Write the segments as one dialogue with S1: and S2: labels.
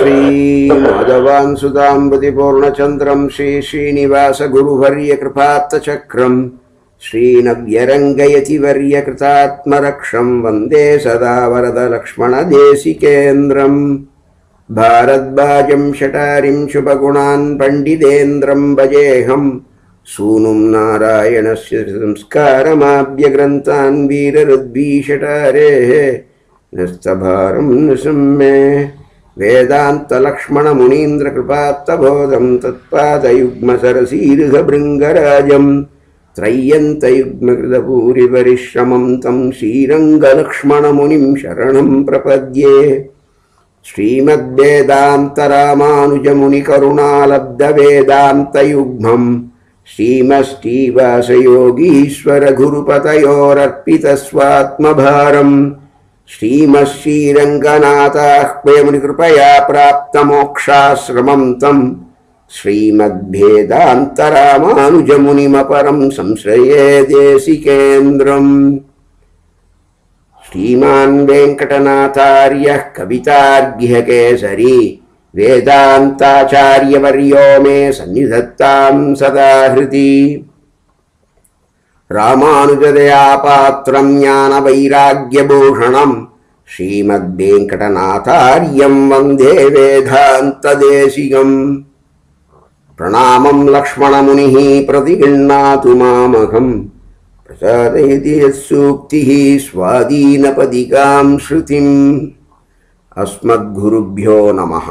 S1: श्रीमाधवान् सुताम्बतिपूर्णचन्द्रम् श्रीश्रीनिवासगुरुवर्यकृपात्तचक्रम् श्रीनव्यरङ्गयतिवर्यकृतात्मरक्षम् वन्दे सदा वरदलक्ष्मणदेशिकेन्द्रम् भारद्वाजम् शटारिम् शुभगुणान् पण्डितेन्द्रम् भजेऽहम् सूनुम् नारायणस्य संस्कारमाभ्यग्रन्थान् वीररुद्वीषटारेः नस्तभारं निसम्मे वेदान्तलक्ष्मणमुनीन्द्रकृपात्तबोधं तत्पादयुग्मसरसीर्घभृङ्गराजम् त्रय्यन्तयुग्मकृतभूरिपरिश्रमं तं श्रीरङ्गलक्ष्मणमुनिं शरणं प्रपद्ये श्रीमद्वेदान्तरामानुजमुनिकरुणालब्धवेदान्तयुग्मम् श्रीमश्रीवासयोगीश्वरगुरुपतयोरर्पितस्वात्मभारम् श्रीमश्रीरङ्गनाथाह्वयमुनिकृपया प्राप्तमोक्षाश्रमं तं श्रीमद्भेदान्तरामानुजमुनिमपरं संश्रये देशिकेन्द्रम् श्रीमान् वेङ्कटनाथार्यः कवितार्घ्यकेसरी वेदान्ताचार्यवर्यो मे सन्निधत्तां सदा हृदि रामानुजदयापात्रं ज्ञानवैराग्यभूषणम् श्रीमद्वेङ्कटनाथार्यं वन्दे वेदान्तदेशिकम् प्रणामं लक्ष्मणमुनिः प्रतिगृह्णातु मामहम् प्रसादयति यत्सूक्तिः स्वाधीनपदिकां श्रुतिम् अस्मद्गुरुभ्यो नमः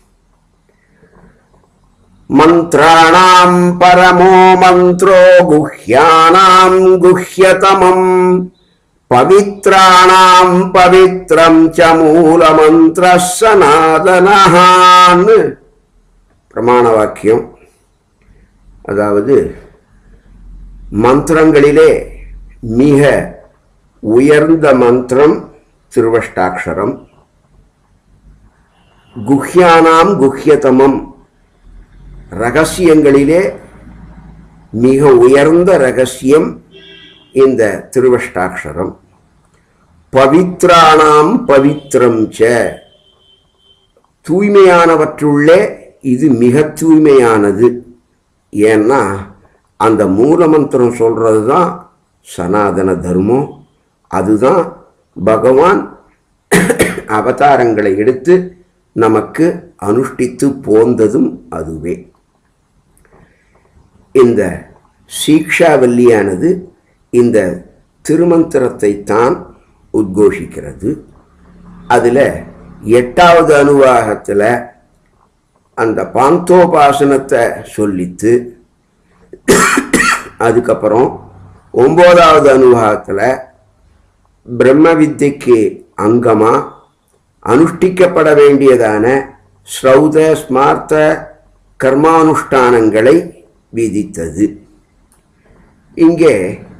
S1: मन्त्राणां परमो मन्त्रो गुह्यानां गुह्यतमम् பவித்ராணாம் பவித்ரம் ச மூலமந்திர சனாதனஹான் பிரமாண வாக்கியம் அதாவது மந்திரங்களிலே மிக உயர்ந்த மந்திரம் திருவஷ்டாட்சரம் குஹ்யானாம் குஹ்யதமம் ரகசியங்களிலே மிக உயர்ந்த ரகசியம் இந்த திருவஷ்டாட்சரம் பவித்ராணாம் பவித்ரம் ச தூய்மையானவற்றுள்ளே இது மிக தூய்மையானது ஏன்னா அந்த மூலமந்திரம் சொல்றது தான் சனாதன தர்மம் அதுதான் பகவான் அவதாரங்களை எடுத்து நமக்கு அனுஷ்டித்து போந்ததும் அதுவே இந்த சீக்ஷாவல்லியானது இந்த திருமந்திரத்தை தான் உத்கோஷிக்கிறது அதில் எட்டாவது அனுவாகத்தில் அந்த பாந்தோபாசனத்தை சொல்லித்து அதுக்கப்புறம் ஒம்போதாவது அனுவாகத்தில் பிரம்ம வித்தைக்கு அங்கமாக அனுஷ்டிக்கப்பட வேண்டியதான ஸ்ரௌத ஸ்மார்த்த கர்மானுஷ்டானங்களை விதித்தது இங்கே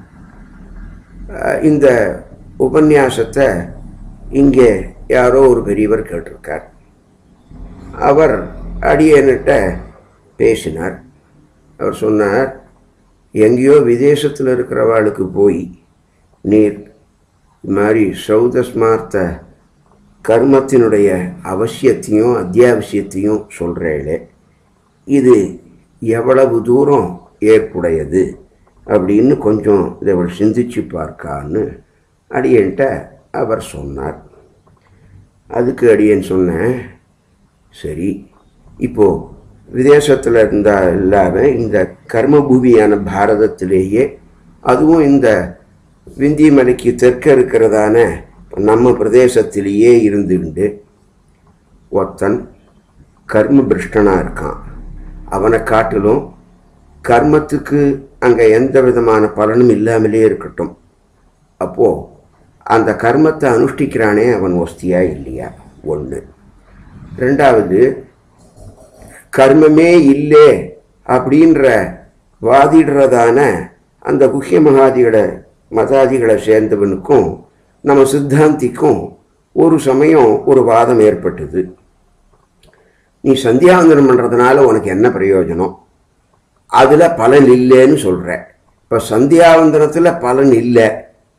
S1: இந்த உபன்யாசத்தை இங்கே யாரோ ஒரு பெரியவர் கேட்டிருக்கார் அவர் அடியன்கிட்ட பேசினார் அவர் சொன்னார் எங்கேயோ விதேசத்தில் இருக்கிறவாளுக்கு போய் நீர் இது மாதிரி சௌத ஸ்மார்த்த கர்மத்தினுடைய அவசியத்தையும் அத்தியாவசியத்தையும் சொல்கிறேளே இது எவ்வளவு தூரம் ஏற்புடையது அப்படின்னு கொஞ்சம் இதை அவள் சிந்திச்சு பார்க்கான்னு அடியன்ட்ட அவர் சொன்னார் அதுக்கு அடியன் சொன்னேன் சரி இப்போது விதேசத்தில் இருந்தால் இல்லாமல் இந்த கர்மபூமியான பாரதத்திலேயே அதுவும் இந்த விந்திய மலைக்கு தெற்க இருக்கிறதான நம்ம பிரதேசத்திலேயே இருந்துண்டு ஒருத்தன் கர்ம பிரஷ்டனாக இருக்கான் அவனை காட்டிலும் கர்மத்துக்கு அங்கே எந்த விதமான பலனும் இல்லாமலே இருக்கட்டும் அப்போது அந்த கர்மத்தை அனுஷ்டிக்கிறானே அவன் ஒஸ்தியா இல்லையா ஒன்று ரெண்டாவது கர்மமே இல்லை அப்படின்ற வாதிடுறதான அந்த குஹ்ய மகாதிகளை மதாதிகளை சேர்ந்தவனுக்கும் நம்ம சித்தாந்திக்கும் ஒரு சமயம் ஒரு வாதம் ஏற்பட்டது நீ சந்தியாவந்தனம் பண்ணுறதுனால உனக்கு என்ன பிரயோஜனம் அதில் பலன் இல்லைன்னு சொல்கிற இப்போ சந்தியாவந்தனத்தில் பலன் இல்லை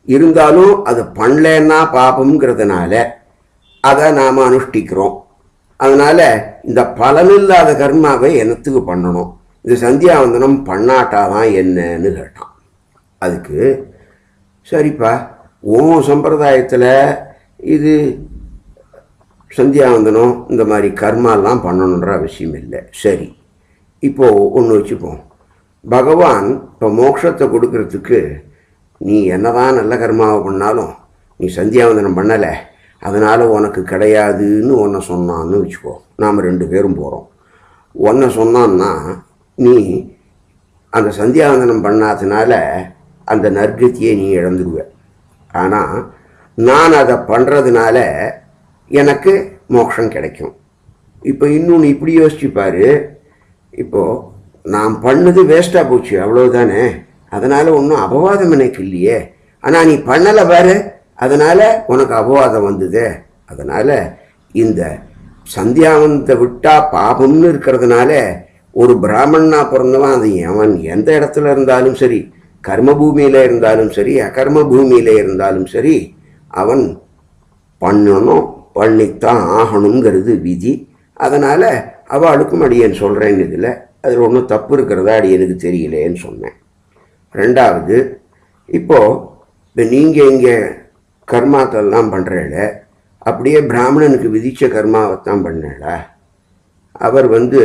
S1: இருந்தாலும் அது பண்ணலன்னா பாபம்ங்கிறதுனால அதை நாம் அனுஷ்டிக்கிறோம் அதனால இந்த பலனில்லாத கர்மாவை என்னத்துக்கு பண்ணணும் இந்த சந்தியாவந்தனம் பண்ணாட்டாதான் என்னன்னு கேட்டான் அதுக்கு சரிப்பா உன் சம்பிரதாயத்தில் இது சந்தியாவந்தனம் இந்த மாதிரி கர்மாலாம் பண்ணணுன்ற அவசியம் இல்லை சரி இப்போ ஒன்று வச்சுப்போம் பகவான் இப்போ மோட்சத்தை கொடுக்கறதுக்கு நீ என்னதான் நல்ல கர்மாவை பண்ணாலும் நீ சந்தியாவந்தனம் பண்ணலை அதனால் உனக்கு கிடையாதுன்னு ஒன்றை சொன்னான்னு வச்சுக்கோ நாம் ரெண்டு பேரும் போகிறோம் ஒன்றை சொன்னான்னா நீ அந்த சந்தியாவந்தனம் பண்ணாதனால அந்த நற்கத்தியை நீ இழந்துடுவ ஆனால் நான் அதை பண்ணுறதுனால எனக்கு மோட்சம் கிடைக்கும் இப்போ இன்னொன்று இப்படி யோசிச்சு பாரு இப்போது நான் பண்ணது வேஸ்ட்டாக போச்சு அவ்வளவுதானே அதனால் ஒன்றும் அபவாதம் எனக்கு இல்லையே ஆனால் நீ பண்ணலை பாரு அதனால் உனக்கு அபவாதம் வந்ததே அதனால் இந்த சந்தியாவந்தத்தை விட்டா பாபம்னு இருக்கிறதுனால ஒரு பிராமணனா பிறந்தவன் அது அவன் எந்த இடத்துல இருந்தாலும் சரி கர்ம பூமியில இருந்தாலும் சரி அகர்ம பூமியில இருந்தாலும் சரி அவன் பண்ணணும் பண்ணித்தான் ஆகணுங்கிறது விதி அதனால் அவளுக்கும் அடியேன் சொல்கிறேன்னு இதில் அதில் ஒன்றும் தப்பு இருக்கிறதா அடியனுக்கு தெரியலேன்னு சொன்னேன் ரெண்டாவது இப்போது இப்போ நீங்கள் இங்கே கர்மாக்கள்லாம் பண்ணுறேல அப்படியே பிராமணனுக்கு விதித்த கர்மாவைத்தான் பண்ணல அவர் வந்து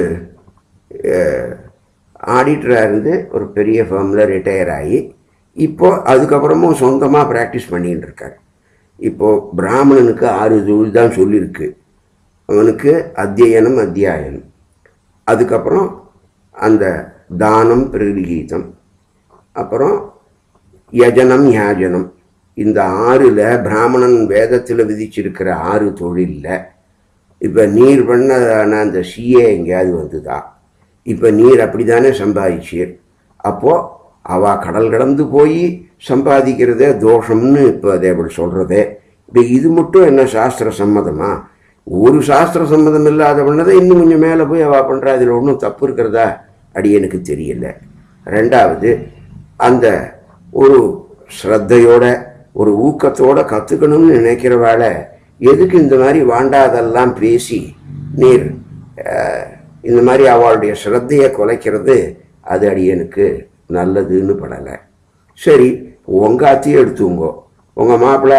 S1: ஆடிட்டராக இருந்து ஒரு பெரிய ஃபார்மில் ரிட்டையர் ஆகி இப்போ அதுக்கப்புறமும் சொந்தமாக ப்ராக்டிஸ் பண்ணின்னு இருக்கார் இப்போது பிராமணனுக்கு ஆறு தொழில் தான் சொல்லியிருக்கு அவனுக்கு அத்தியனம் அத்தியாயனம் அதுக்கப்புறம் அந்த தானம் பிரகீதம் அப்புறம் யஜனம் யாஜனம் இந்த ஆறில் பிராமணன் வேதத்தில் விதிச்சிருக்கிற ஆறு தொழிலில் இப்போ நீர் பண்ண அந்த சிஏ எங்கேயாவது வந்துதா இப்போ நீர் அப்படி தானே சம்பாதிச்சீர் அப்போது அவ கடல் கடந்து போய் சம்பாதிக்கிறதே தோஷம்னு இப்போ அதே அப்படி சொல்கிறதே இப்போ இது மட்டும் என்ன சாஸ்திர சம்மதமா ஒரு சாஸ்திர சம்மதம் இல்லாத பண்ணதை இன்னும் கொஞ்சம் மேலே போய் அவள் பண்ணுறா அதில் ஒன்றும் தப்பு இருக்கிறதா அடி எனக்கு தெரியல ரெண்டாவது அந்த ஒரு ஸ்ரத்தையோட ஒரு ஊக்கத்தோட கற்றுக்கணும்னு நினைக்கிறவாளை எதுக்கு இந்த மாதிரி வாண்டாதெல்லாம் பேசி நீர் அஹ், இந்த மாதிரி அவளுடைய ஸ்ரத்தையை குலைக்கிறது அது அடியனுக்கு நல்லதுன்னு படலை சரி உங்கள் அத்தையும் எடுத்துங்கோ உங்கள் மாப்பிள்ளை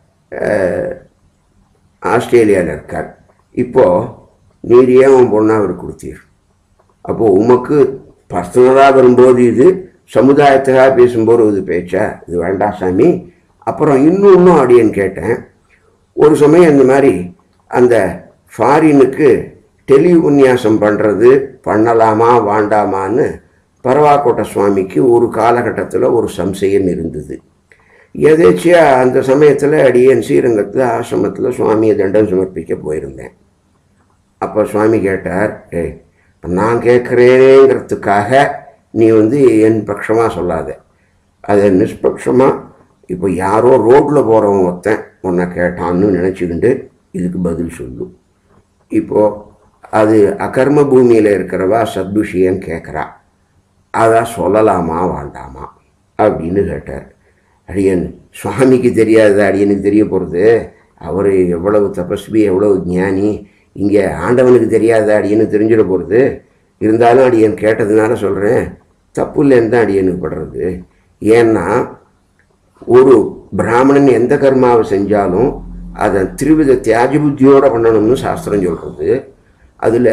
S1: ஆஸ்திரேலியாவில் இருக்கார் இப்போது நீர் ஏன் உன் பொண்ணை அவர் கொடுத்தீர் அப்போது உமக்கு பர்சனலாக வரும்போது இது சமுதாயத்துக்காக பேசும்போது இது பேச்சா இது வேண்டாம் சாமி அப்புறம் இன்னொன்றும் அடியேன்னு கேட்டேன் ஒரு சமயம் இந்த மாதிரி அந்த ஃபாரினுக்கு டெலி உன்யாசம் பண்ணுறது பண்ணலாமா வேண்டாமான்னு பரவாக்கோட்டை சுவாமிக்கு ஒரு காலகட்டத்தில் ஒரு சம்சயம் இருந்தது எதேச்சியா அந்த சமயத்தில் அடியேன் ஸ்ரீரங்கத்தில் ஆசிரமத்தில் சுவாமியை தண்டம் சமர்ப்பிக்க போயிருந்தேன் அப்போ சுவாமி கேட்டார் ஏய் நான் கேட்குறேங்கிறதுக்காக நீ வந்து என் பட்சமாக சொல்லாத அதை நிஷ்பட்சமாக இப்போ யாரோ ரோட்டில் போகிறவன் ஒருத்தன் உன்னை கேட்டான்னு நினச்சிக்கிண்டு இதுக்கு பதில் சொல்லு இப்போது அது அகர்ம பூமியில் இருக்கிறவா சத்விஷயம் கேட்குறா அதை சொல்லலாமா வேண்டாமா அப்படின்னு கேட்டார் அடியன் சுவாமிக்கு தெரியாத அடியனுக்கு தெரிய போகிறது அவர் எவ்வளவு தபஸ்வி எவ்வளவு ஞானி இங்கே ஆண்டவனுக்கு தெரியாத அடியனுக்கு தெரிஞ்சிட போகிறது இருந்தாலும் அடியன் கேட்டதுனால சொல்கிறேன் தப்பு இல்லைன்னு தான் அடியனுக்கு படுறது ஏன்னா ஒரு பிராமணன் எந்த கர்மாவை செஞ்சாலும் அதை திருவித தியாஜ புத்தியோட பண்ணணும்னு சாஸ்திரம் சொல்கிறது அதில்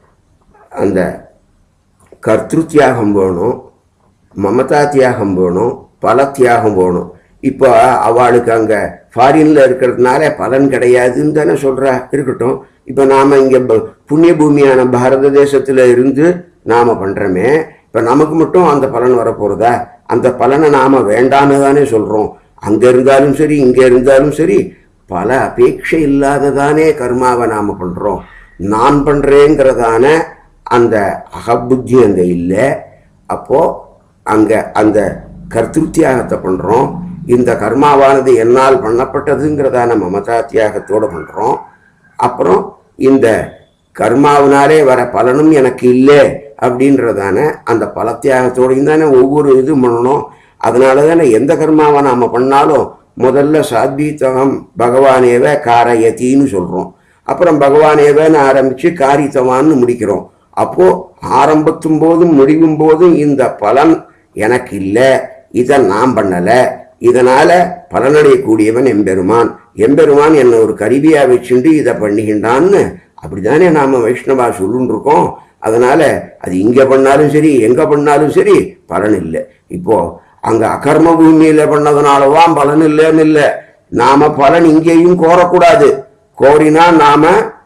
S1: அந்த கர்த்திரு தியாகம் வேணும் மமதா தியாகம் வேணும் பல தியாகம் வேணும் இப்போ அவளுக்கு அங்கே ஃபாரினில் இருக்கிறதுனால பலன் கிடையாதுன்னு தானே சொல்கிறா இருக்கட்டும் இப்போ நாம் இங்கே புண்ணிய பூமியான பாரத தேசத்தில் இருந்து நாம் பண்ணுறோமே இப்போ நமக்கு மட்டும் அந்த பலன் வரப்போகிறதா அந்த பலனை நாம் வேண்டான்னு தானே சொல்கிறோம் அங்கே இருந்தாலும் சரி இங்கே இருந்தாலும் சரி பல அபேட்சை இல்லாததானே கர்மாவை நாம் பண்ணுறோம் நான் பண்ணுறேங்கிறதான அந்த அகபுத்தி அங்கே இல்லை அப்போது அங்கே அந்த கர்த்திரு தியாகத்தை பண்ணுறோம் இந்த கர்மாவானது என்னால் பண்ணப்பட்டதுங்கிறதான மமதா தியாகத்தோடு பண்ணுறோம் அப்புறம் இந்த கர்மாவினாலே வர பலனும் எனக்கு இல்லை அப்படின்றதான அந்த பல தியாகத்தோடையும் தானே ஒவ்வொரு இதுவும் பண்ணணும் அதனால தானே எந்த கர்மாவை நாம் பண்ணாலும் முதல்ல சாத்வீத்தகம் பகவானேவ காரயத்தின்னு சொல்கிறோம் அப்புறம் பகவான் ஏவன்னு ஆரம்பிச்சு காரித்தவான்னு முடிக்கிறோம் அப்போ ஆரம்பத்தும் போதும் முடிவும் போதும் இந்த பலன் எனக்கு இல்லை இதை நான் பண்ணல இதனால பலனடையக்கூடியவன் எம்பெருமான் எம்பெருமான் என்ன ஒரு கருவியா வச்சுண்டு இதை பண்ணிக்கின்றான்னு அப்படிதானே நாம வைஷ்ணவா சொல்லுன்னு இருக்கோம் அதனால அது இங்க பண்ணாலும் சரி எங்க பண்ணாலும் சரி பலன் இல்லை இப்போ அங்க அகர்ம பூமியில பண்ணதுனாலதான் பலன் இல்லைன்னு இல்லை நாம பலன் இங்கேயும் கோரக்கூடாது கோரினா நாம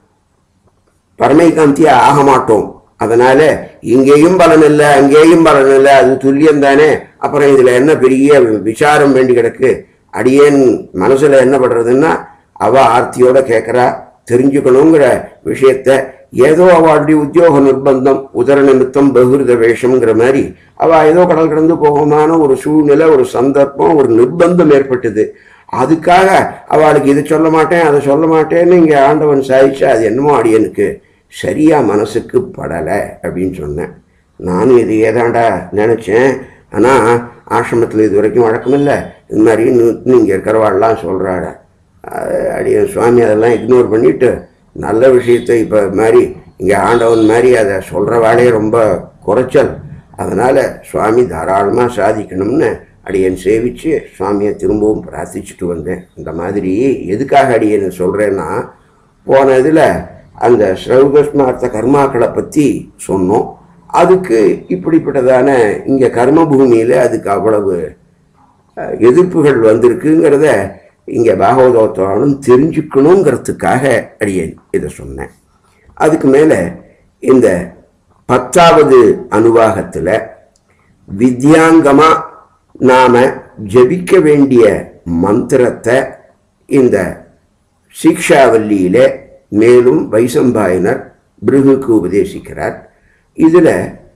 S1: பரமைகாந்தியா ஆக மாட்டோம் அதனால இங்கேயும் பலன் இல்லை அங்கேயும் பலன் இல்லை அது துல்லியம் தானே அப்புறம் இதுல என்ன பெரிய விசாரம் வேண்டி கிடக்கு அடியேன் மனசுல என்ன பண்றதுன்னா அவ ஆர்த்தியோட கேட்கறா தெரிஞ்சுக்கணுங்கிற விஷயத்த ஏதோ அவளுடைய உத்தியோக நிர்பந்தம் உதர நிமித்தம் பகிர்த வேஷம்ங்கிற மாதிரி அவ ஏதோ கடல் கடந்து போகமான ஒரு சூழ்நிலை ஒரு சந்தர்ப்பம் ஒரு நிர்பந்தம் ஏற்பட்டது அதுக்காக அவளுக்கு இது சொல்ல மாட்டேன் அதை சொல்ல மாட்டேன்னு இங்க ஆண்டவன் சாதிச்சு அது என்னமோ அடியனுக்கு சரியா மனசுக்கு படலை அப்படின்னு சொன்னேன் நானும் இது ஏதாண்டா நினைச்சேன் ஆனா ஆசிரமத்தில் இது வரைக்கும் வழக்கம் இல்லை இது மாதிரி இன்னும் இங்கே இருக்கிறவாள்லாம் சொல்கிறாட அடிய சுவாமி அதெல்லாம் இக்னோர் பண்ணிட்டு நல்ல விஷயத்தை இப்போ மாதிரி இங்கே ஆண்டவன் மாதிரி அதை சொல்கிற வேலையை ரொம்ப குறைச்சல் அதனால் சுவாமி தாராளமாக சாதிக்கணும்னு அடியன் சேவிச்சு சுவாமியை திரும்பவும் பிரார்த்திச்சுட்டு வந்தேன் இந்த மாதிரி எதுக்காக அடியன் சொல்கிறேன்னா போன இதில் அந்த ஸ்ரௌகஸ்மார்த்த கர்மாக்களை பற்றி சொன்னோம் அதுக்கு இப்படிப்பட்டதான இங்கே கர்ம பூமியில் அதுக்கு அவ்வளவு அஹ், எதிர்ப்புகள் வந்திருக்குங்கிறத இங்கே பாகவதோத்தவனும் தெரிஞ்சுக்கணுங்கிறதுக்காக அடியேன் இதை சொன்னேன் அதுக்கு மேலே இந்த பத்தாவது அனுவாகத்தில் வித்யாங்கமா நாம ஜபிக்க வேண்டிய மந்திரத்தை இந்த சீக்ஷாவல்லியில மேலும் வைசம்பாயனர் பிருகுக்கு உபதேசிக்கிறார் இதுல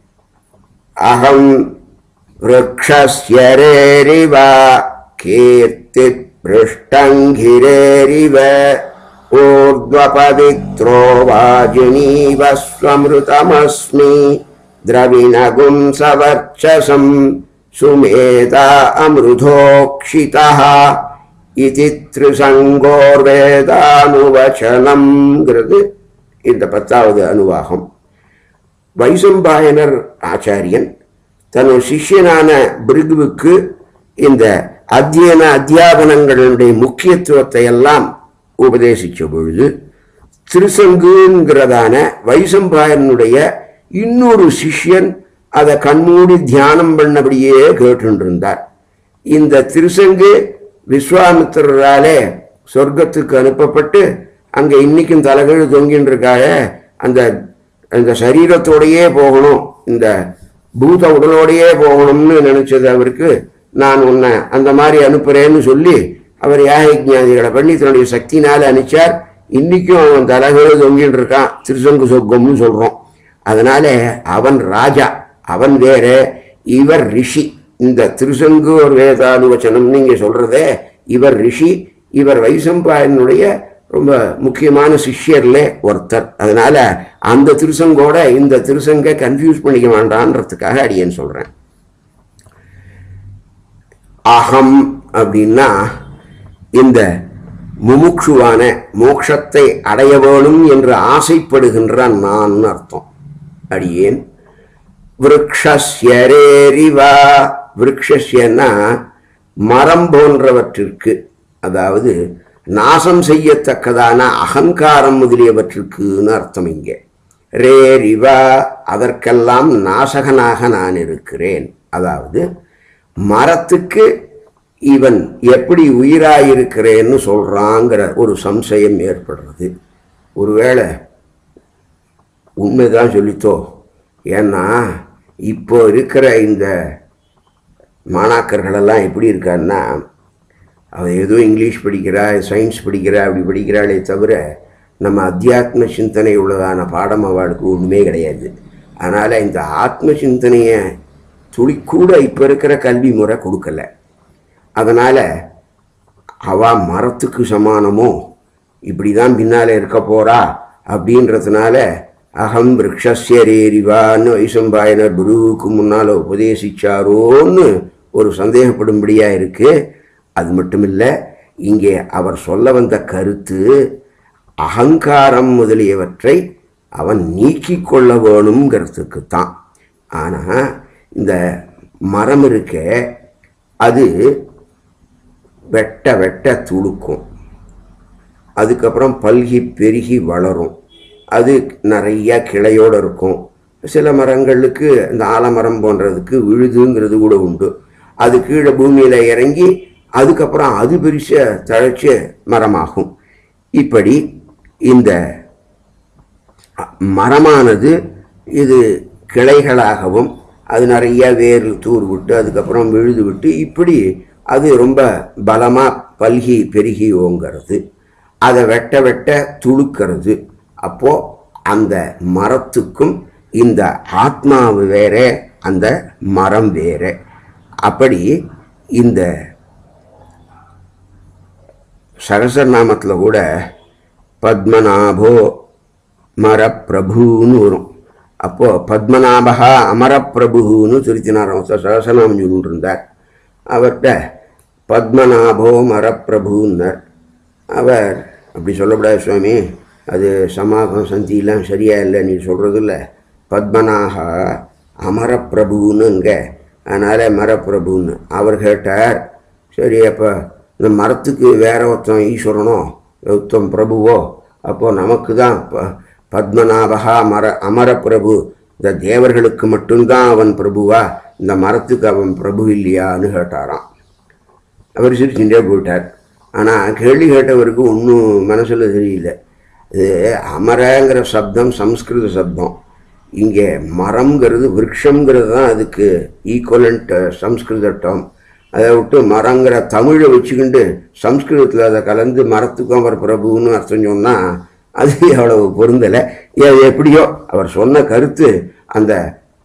S1: அகம் ருக்ஷஸ்யரேரிவ கீர்த்தி பிருஷ்டங்கிரேரிவ ऊर्ध्वपवित्रो वाजिनीव स्वमृतमस्मि द्रविणगुं सवर्चसं सुमेधा अमृधोक्षितः इति त्रिसङ्गोर्वेदानुवचनம்ங்கிறது இந்த பத்தாவது அனுவாகம் வைசம்பாயனர் ஆச்சாரியன் தன் சிஷ்யனான பிருகுவுக்கு இந்த அத்தியன அத்தியாபனங்களுடைய முக்கியத்துவத்தை எல்லாம் உபதேசிச்ச பொழுது திருசங்குங்கிறதான வைசம்பாயனுடைய இன்னொரு சிஷ்யன் அதை கண்மூடி தியானம் பண்ணபடியே கேட்டுருந்தார் இந்த திருசங்கு விஸ்வாமித்திரராலே சொர்க்கத்துக்கு அனுப்பப்பட்டு அங்க இன்னைக்கும் தலைகீழ் தொங்கின்னு இருக்காக அந்த அந்த சரீரத்தோடையே போகணும் இந்த பூத உடலோடையே போகணும்னு நினைச்சது அவருக்கு நான் உன்னை அந்த மாதிரி அனுப்புறேன்னு சொல்லி அவர் யாகஞாதிகளை பண்ணி தன்னுடைய சக்தினால அனுப்பிச்சார் இன்னைக்கும் அவன் தலைகீழ் தொங்கின்னு இருக்கான் திருசங்கு சொர்க்கம்னு சொல்றோம் அதனால அவன் ராஜா அவன் வேற இவர் ரிஷி இந்த திருசங்கு ஒரு வேதானுவச்சனம் நீங்க சொல்றதே இவர் ரிஷி இவர் வைசம்பாயனுடைய ரொம்ப முக்கியமான சிஷ்யர்ல ஒருத்தர் அதனால அந்த திருசங்கோட இந்த திருசங்க கன்ஃபியூஸ் பண்ணிக்க வேண்டான்றதுக்காக அடியேன் சொல்றேன் அகம் அப்படின்னா இந்த முமுட்சுவான மோட்சத்தை அடைய வேணும் என்று ஆசைப்படுகின்ற நான் அர்த்தம் அடியேன் விரக்ஷரேரிவா விரக்ஷன்னா மரம் போன்றவற்றிற்கு அதாவது நாசம் செய்யத்தக்கதான அகங்காரம் முதலியவற்றிற்குன்னு அர்த்தம் இங்கே ரேரிவா அதற்கெல்லாம் நாசகனாக நான் இருக்கிறேன் அதாவது மரத்துக்கு இவன் எப்படி உயிராயிருக்கிறேன்னு சொல்றாங்கிற ஒரு சம்சயம் ஏற்படுறது ஒருவேளை உண்மைதான் சொல்லித்தோ ஏன்னா இப்போ இருக்கிற இந்த மாணாக்கர்களெல்லாம் எப்படி இருக்கான்னா அவன் ஏதோ இங்கிலீஷ் படிக்கிறா சயின்ஸ் படிக்கிறா அப்படி படிக்கிறாளே தவிர நம்ம அத்தியாத்ம சிந்தனை உள்ளதான பாடம் அவளுக்கு ஒன்றுமே கிடையாது அதனால் இந்த ஆத்ம சிந்தனையை துளிக்கூட இப்போ இருக்கிற கல்வி முறை கொடுக்கல அதனால் அவ மரத்துக்கு சமானமோ இப்படி தான் பின்னால் இருக்க போறா அப்படின்றதுனால அகம் விரக்ஷரேரிவான்னு வைசம்பாயனர் குருவுக்கு முன்னால் உபதேசிச்சாரோன்னு ஒரு சந்தேகப்படும்படியா இருக்கு அது மட்டும் இல்லை இங்கே அவர் சொல்ல வந்த கருத்து அகங்காரம் முதலியவற்றை அவன் நீக்கிக் கொள்ள வேணுங்கிறதுக்கு தான் ஆனால் இந்த மரம் இருக்க அது வெட்ட வெட்ட துளுக்கும் அதுக்கப்புறம் பல்கி பெருகி வளரும் அது நிறைய கிளையோடு இருக்கும் சில மரங்களுக்கு இந்த ஆலமரம் போன்றதுக்கு விழுதுங்கிறது கூட உண்டு அது கீழே பூமியில் இறங்கி அதுக்கப்புறம் அது பெருச தழைச்ச மரமாகும் இப்படி இந்த மரமானது இது கிளைகளாகவும் அது நிறைய வேர் தூர் விட்டு அதுக்கப்புறம் விழுது விட்டு இப்படி அது ரொம்ப பலமாக பல்கி பெருகி ஓங்கிறது அதை வெட்ட வெட்ட துளுக்கிறது அப்போ அந்த மரத்துக்கும் இந்த ஆத்மாவு வேற அந்த மரம் வேற அப்படி இந்த சகசரநாமத்தில் கூட பத்மநாபோ மரப்பிரபுன்னு வரும் அப்போ பத்மநாபகா அமரப்பிரபுன்னு திருச்சினாரம் சகசநாமம் சொல்லிட்டு இருந்தார் அவர்கிட்ட பத்மநாபோ மரப்பிரபுன்னார் அவர் அப்படி சொல்லக்கூடாது சுவாமி அது சமாகம் சந்தியெல்லாம் சரியா இல்லை நீ சொல்கிறது இல்லை பத்மநாகா அமரப்பிரபுன்னுங்க அதனால் மரப்பிரபுன்னு அவர் கேட்டார் சரி அப்போ இந்த மரத்துக்கு வேற ஒருத்தன் ஈஸ்வரனோ ஒருத்தன் பிரபுவோ அப்போது நமக்கு தான் ப பத்மநாபகா மர அமரப்பிரபு இந்த தேவர்களுக்கு மட்டும்தான் அவன் பிரபுவா இந்த மரத்துக்கு அவன் பிரபு இல்லையான்னு கேட்டாராம் அவர் சிரிச்சுட்டே போயிட்டார் ஆனால் கேள்வி கேட்டவருக்கு ஒன்றும் மனசில் தெரியல இது அமரங்கிற சப்தம் சம்ஸ்கிருத சப்தம் இங்கே மரம்ங்கிறது விருட்சங்கிறது தான் அதுக்கு ஈக்குவலண்ட் சம்ஸ்கிருத டேர்ம் அதை விட்டு மரங்கிற தமிழை வச்சுக்கிண்டு சம்ஸ்கிருதத்தில் அதை கலந்து மரத்துக்கும் அவர் பிரபுன்னு அர்த்தம் சொன்னால் அது அவ்வளவு பொருந்தலை ஏ- எப்படியோ அவர் சொன்ன கருத்து அந்த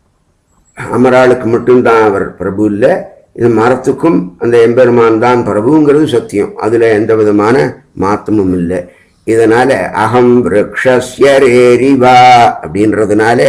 S1: அமராளுக்கு மட்டும்தான் அவர் பிரபு இல்லை இது மரத்துக்கும் அந்த எம்பெருமான் தான் பிரபுங்கிறது சத்தியம் அதில் எந்த விதமான மாற்றமும் இல்லை இதனால அகம் விரக்ஷரேரிவா அப்படின்றதுனால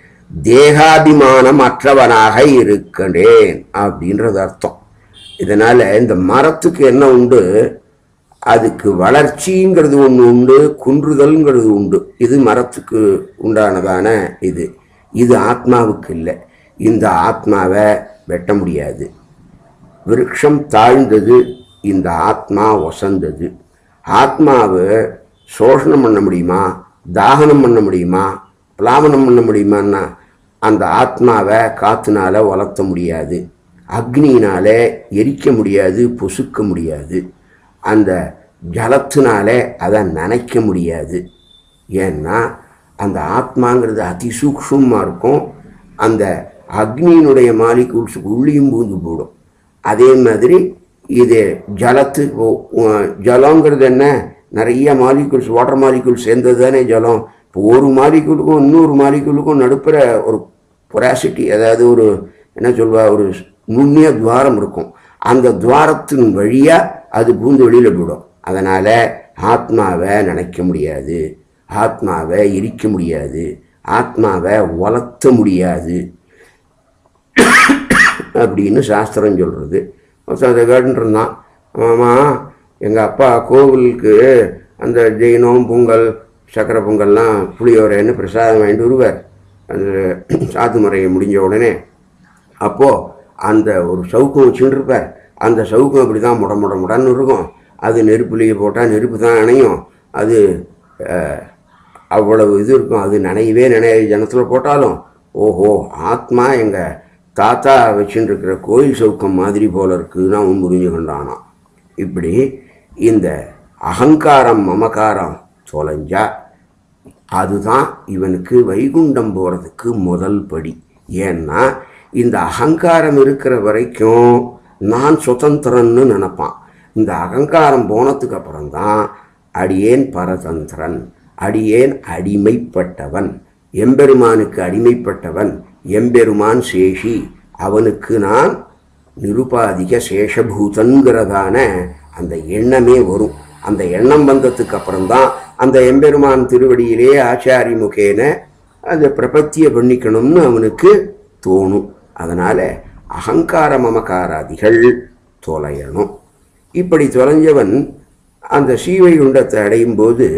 S1: தேகாபிமானம் அற்றவனாக இருக்கிறேன் அப்படின்றது அர்த்தம் இதனால இந்த மரத்துக்கு என்ன உண்டு அதுக்கு வளர்ச்சிங்கிறது ஒன்று உண்டு குன்றுதல்ங்கிறது உண்டு இது மரத்துக்கு உண்டானதான இது இது ஆத்மாவுக்கு இல்லை இந்த ஆத்மாவை வெட்ட முடியாது விருட்சம் தாழ்ந்தது இந்த ஆத்மா ஒசந்தது ஆத்மாவை சோஷணம் பண்ண முடியுமா தாகனம் பண்ண முடியுமா பிளாவனம் பண்ண முடியுமான்னா அந்த ஆத்மாவை காத்துனால வளர்த்த முடியாது அக்னியினால எரிக்க முடியாது பொசுக்க முடியாது அந்த ஜலத்தினால அதை நனைக்க முடியாது ஏன்னா அந்த ஆத்மாங்கிறது அதிசூக்ஷமாக இருக்கும் அந்த அக்னியினுடைய மாலிகூல்ஸ் உள்ளியும் பூந்து போடும் அதே மாதிரி இது ஜலத்துக்கு ஜலங்கிறது என்ன நிறைய மாலிகூல்ஸ் வாட்டர் மாலிகூல்ஸ் சேர்ந்தது தானே ஜலம் இப்போ ஒரு மாலிகூலுக்கும் இன்னொரு மாலிகூலுக்கும் நடுப்புற ஒரு பொராசிட்டி அதாவது ஒரு என்ன சொல்வா ஒரு நுண்ணிய துவாரம் இருக்கும் அந்த துவாரத்தின் வழியாக அது பூந்து வெளியில் போயிடும் அதனால் ஆத்மாவை நினைக்க முடியாது ஆத்மாவை எரிக்க முடியாது ஆத்மாவை வளர்த்த முடியாது அப்படின்னு சாஸ்திரம் சொல்கிறது ஒருத்தன் அதை கேட்டுட்டு இருந்தான் ஆமாம் எங்கள் அப்பா கோவிலுக்கு அந்த ஜெயினம் பொங்கல் சக்கரை பொங்கல்லாம் புளியோரைன்னு பிரசாதம் வாங்கிட்டு வருவார் அந்த சாத்து முறையை முடிஞ்ச உடனே அப்போது அந்த ஒரு சவுக்கம் வச்சுட்டு இருப்பார் அந்த சவுக்கம் அப்படி தான் முட முட முடன்னு இருக்கும் அது நெருப்புலேயே போட்டால் நெருப்பு தான் அணையும் அது அஹ், அவ்வளவு இது இருக்கும் அது நனையவே நனைய ஜனத்தில் போட்டாலும் ஓஹோ ஆத்மா எங்கள் தாத்தா வச்சுட்டு இருக்கிற கோயில் சவுக்கம் மாதிரி போல இருக்குதுன்னு அவன் புரிஞ்சு கொண்டானான் இப்படி இந்த அகங்காரம் மமகாரம் தொலைஞ்சா அதுதான் இவனுக்கு வைகுண்டம் போகிறதுக்கு முதல் படி ஏன்னா இந்த அகங்காரம் இருக்கிற வரைக்கும் நான் சுதந்திரன்னு நினைப்பான் இந்த அகங்காரம் போனதுக்கு அப்புறம்தான் அடியேன் பரதந்திரன் அடியேன் அடிமைப்பட்டவன் எம்பெருமானுக்கு அடிமைப்பட்டவன் எம்பெருமான் சேஷி அவனுக்கு நான் நிருபாதிக சேஷபூதன்கிறதான அந்த எண்ணமே வரும் அந்த எண்ணம் வந்ததுக்கு அப்புறம்தான் அந்த எம்பெருமான் திருவடியிலே ஆச்சாரி முகேன அதை பிரபத்திய பண்ணிக்கணும்னு அவனுக்கு தோணும் அதனால அகங்கார மமகாராதிகள் தொலையணும் இப்படி தொலைஞ்சவன் அந்த சீவைகுண்டத்தை அடையும் போது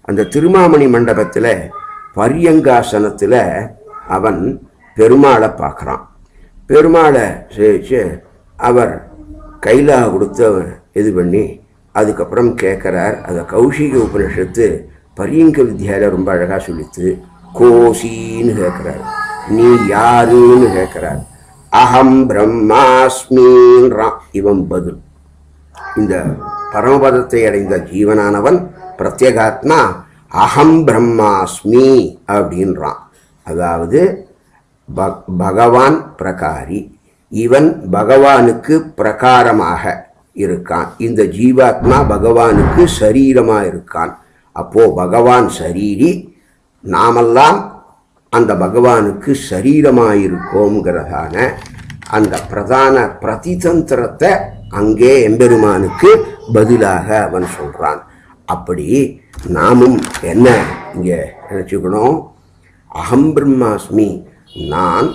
S1: அந்த திருமாமணி மண்டபத்தில் பரியங்காசனத்தில் அவன் பெருமாளை பார்க்குறான் பெருமாளை சேவிச்சு அவர் கைலா கொடுத்து இது பண்ணி அதுக்கப்புறம் கேட்குறார் அதை கௌஷிக உபனிஷத்து பரியங்க வித்யாவில் ரொம்ப அழகாக சொல்லித்து கோசின்னு கேட்குறார் நீ யாருன்னு கேட்குறார் அகம் பிரம்மாஸ்மின்றான் இவன் பதில் இந்த பரமபதத்தை அடைந்த ஜீவனானவன் பிரத்யேகாத்மா அகம் பிரம்மாஸ்மி அப்படின்றான் அதாவது ப- பகவான் பிரகாரி இவன் பகவானுக்கு பிரகாரமாக இருக்கான் இந்த ஜீவாத்மா பகவானுக்கு சரீரமா இருக்கான் அப்போ பகவான் சரீரி நாமெல்லாம் அந்த பகவானுக்கு சரீரமாயிருக்கோங்கிறதான அந்த பிரதான பிரதிதந்திரத்தை அங்கே எம்பெருமானுக்கு பதிலாக அவன் சொல்றான் அப்படி நாமும் என்ன இங்க நினைச்சுக்கணும் அகம் பிரம்மாஸ்மி நான்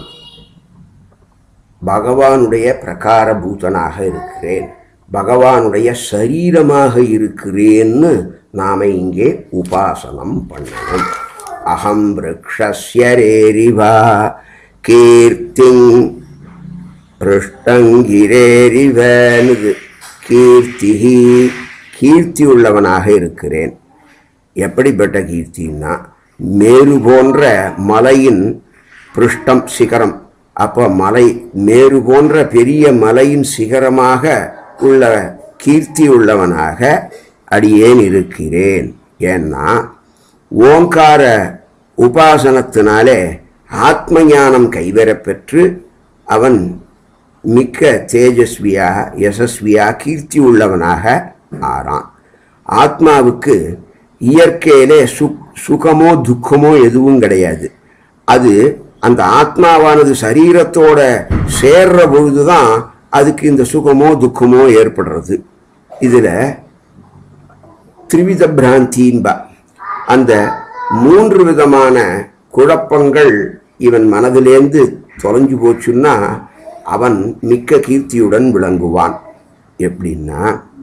S1: பகவானுடைய பிரகார பூதனாக இருக்கிறேன் பகவானுடைய சரீரமாக இருக்கிறேன்னு நாம இங்கே உபாசனம் பண்ணணும் அகம் விரக்ஷரேரிவா கீர்த்திங் பிருஷ்டங்கிரேரிவனுது கீர்த்தி கீர்த்தி உள்ளவனாக இருக்கிறேன் எப்படிப்பட்ட கீர்த்தின்னா மேரு போன்ற மலையின் பிருஷ்டம் சிகரம் அப்போ மலை மேரு போன்ற பெரிய மலையின் சிகரமாக உள்ள கீர்த்தி உள்ளவனாக அடியேன் இருக்கிறேன் ஏன்னா ஓங்கார உபாசனத்தினாலே ஆத்ம ஞானம் கைவரப் பெற்று அவன் மிக்க தேஜஸ்வியா யசஸ்வியா கீர்த்தி உள்ளவனாக ஆறான் ஆத்மாவுக்கு இயற்கையிலே சு சுகமோ துக்கமோ எதுவும் கிடையாது அது அந்த ஆத்மாவானது சரீரத்தோட சேர்ற பொழுதுதான் அதுக்கு இந்த சுகமோ துக்கமோ ஏற்படுறது இதுல திரிவித பிராந்தின்பா அந்த மூன்று விதமான குழப்பங்கள் இவன் மனதிலேந்து தொலைஞ்சு போச்சுன்னா அவன் மிக்க கீர்த்தியுடன் விளங்குவான் எப்படின்னா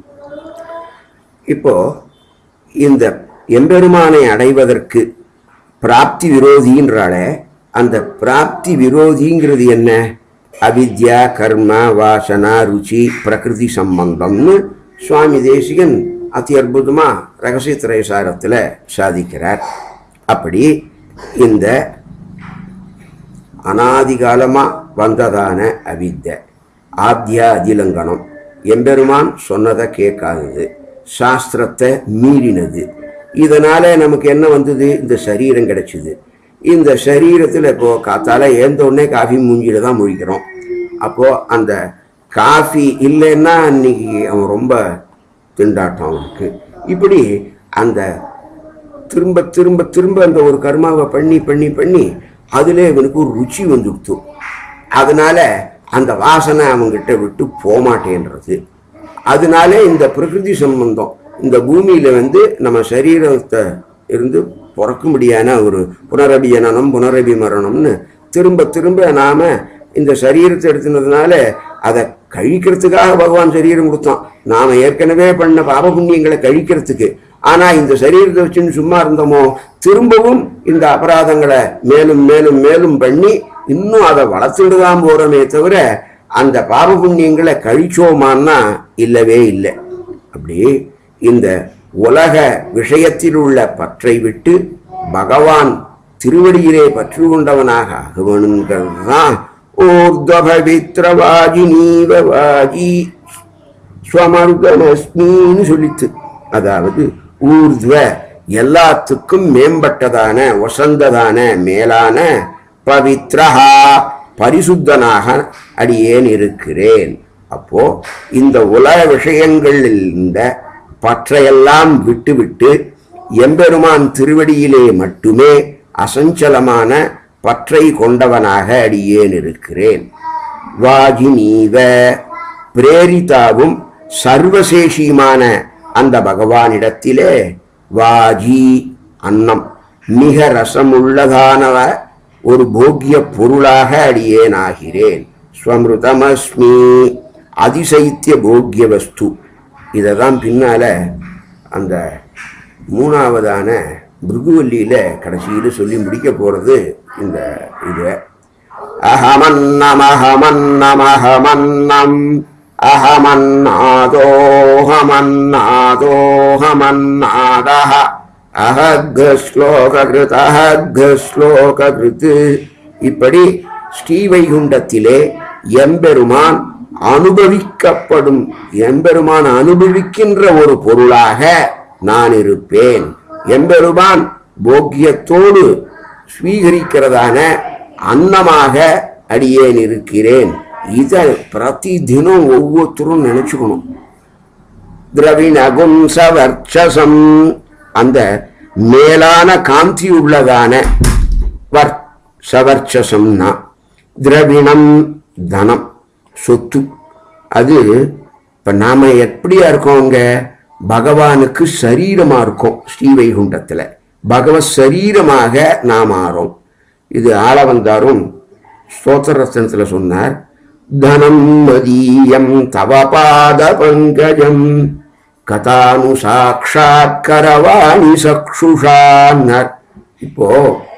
S1: இப்போ இந்த எம்பெருமானை அடைவதற்கு பிராப்தி விரோதின்றாலே அந்த பிராப்தி விரோதிங்கிறது என்ன அவித்யா கர்ம வாசனா ருச்சி பிரகிருதி சம்பந்தம்னு சுவாமி தேசிகன் அதி அற்புதமா ரகசிய திரைசாரத்தில் சாதிக்கிறார் அப்படி இந்த அனாதிகாலமா வந்ததான அவித்தை ஆத்யா அதிலங்கனம் எம்பெருமான் சொன்னதை கேட்காதது சாஸ்திரத்தை மீறினது இதனால நமக்கு என்ன வந்தது இந்த சரீரம் கிடைச்சிது இந்த சரீரத்தில் இப்போ காத்தால ஏந்த உடனே காஃபி மூஞ்சில தான் முழிக்கிறோம் அப்போ அந்த காஃபி இல்லைன்னா அன்னைக்கு அவன் ரொம்ப திண்டாட்டம் அவனுக்கு இப்படி அந்த திரும்ப திரும்ப திரும்ப அந்த ஒரு கர்மாவை பண்ணி பண்ணி பண்ணி அதில் இவனுக்கு ஒரு ருச்சி வந்துடுத்து அதனால அந்த வாசனை அவங்கிட்ட விட்டு போமாட்டேன்றது அதனால இந்த பிரகிருதி சம்பந்தம் இந்த பூமியில வந்து நம்ம சரீரத்தை இருந்து பிறக்கும்படியான ஒரு புனரபி ஜனனம் புனரபி மரணம்னு திரும்ப திரும்ப நாம இந்த சரீரத்தை எடுத்துனதுனால அதை கழிக்கிறதுக்காக பகவான் சரீரம் கொடுத்தான் நாம ஏற்கனவே பண்ண பாப புண்ணியங்களை கழிக்கிறதுக்கு ஆனா இந்த சரீரத்தை வச்சுன்னு சும்மா இருந்தோமோ திரும்பவும் இந்த அபராதங்களை மேலும் மேலும் மேலும் பண்ணி இன்னும் அதை வளர்த்துட்டு தான் போறோமே தவிர அந்த பாப புண்ணியங்களை கழிச்சோமான்னா இல்லவே இல்லை அப்படி இந்த உலக விஷயத்தில் உள்ள பற்றை விட்டு பகவான் திருவடியிலே பற்று கொண்டவனாக ஆகவனுங்கிறது தான் ஊர்தபவித்ரவாஜி நீவவாஜி ஸ்வமருகமஸ்மின்னு சொல்லித்து அதாவது ஊர்த்வ எல்லாத்துக்கும் மேம்பட்டதான வசந்ததான மேலான பவித்ரஹா பரிசுத்தனாக அடியேன் இருக்கிறேன் அப்போ இந்த உலக விஷயங்களில் இந்த பற்றையெல்லாம் விட்டுவிட்டு எம்பெருமான் திருவடியிலே மட்டுமே அசஞ்சலமான பற்றை கொண்டவனாக அடியேன் இருக்கிறேன் வாஜினீவ பிரேரிதாவும் சர்வசேஷியுமான அந்த பகவானிடத்திலே வாஜி அன்னம் மிக ரசமுள்ளதானவ ஒரு போக்கிய பொருளாக அடியேன் ஆகிறேன் ஸ்வமிருதமஸ்மி அதிசைத்திய போக்கிய வஸ்து இதை தான் பின்னால அந்த மூணாவதான பிருகுவல்லியில கடைசியில சொல்லி முடிக்க போறது இந்த இது அகமன்னம் அகமன்னமஹமன்னம் அகமன்னாதோஹமன்னாதோஹமன்னாதः அஹக்ஸ்லோகிருத் அஹக்ஸ்லோகிருத் இப்படி ஸ்ரீவைகுண்டத்திலே எம்பெருமான் அனுபவிக்கப்படும் எம்பெருமான் அனுபவிக்கின்ற ஒரு பொருளாக நான் இருப்பேன் எம்பெருமான் போக்கியத்தோடு ஸ்வீகரிக்கிறதான அன்னமாக அடியேன் இருக்கிறேன் இதை பிரதி தினம் ஒவ்வொருத்தரும் நினைச்சுக்கணும் திரவிணகும் சவர்ச்சசம் அந்த மேலான காந்தி உள்ளதான வர் சவர்ச்சசம்னா திரவிணம் தனம் சொத்து அது இப்ப நாம எப்படியா இருக்கோங்க பகவானுக்கு சரீரமா இருக்கோம் ஸ்ரீவைகுண்டத்துல பகவத் சரீரமாக நாம் ஆறோம் இது ஆளவந்தாரும் ஸ்தோத்திரத்தனத்தில் சொன்னார் தனம் மதீயம் தவ பாத பங்கஜம் கதானு சாட்சாத் கரவாணி சக்ஷுஷான்னார் இப்போ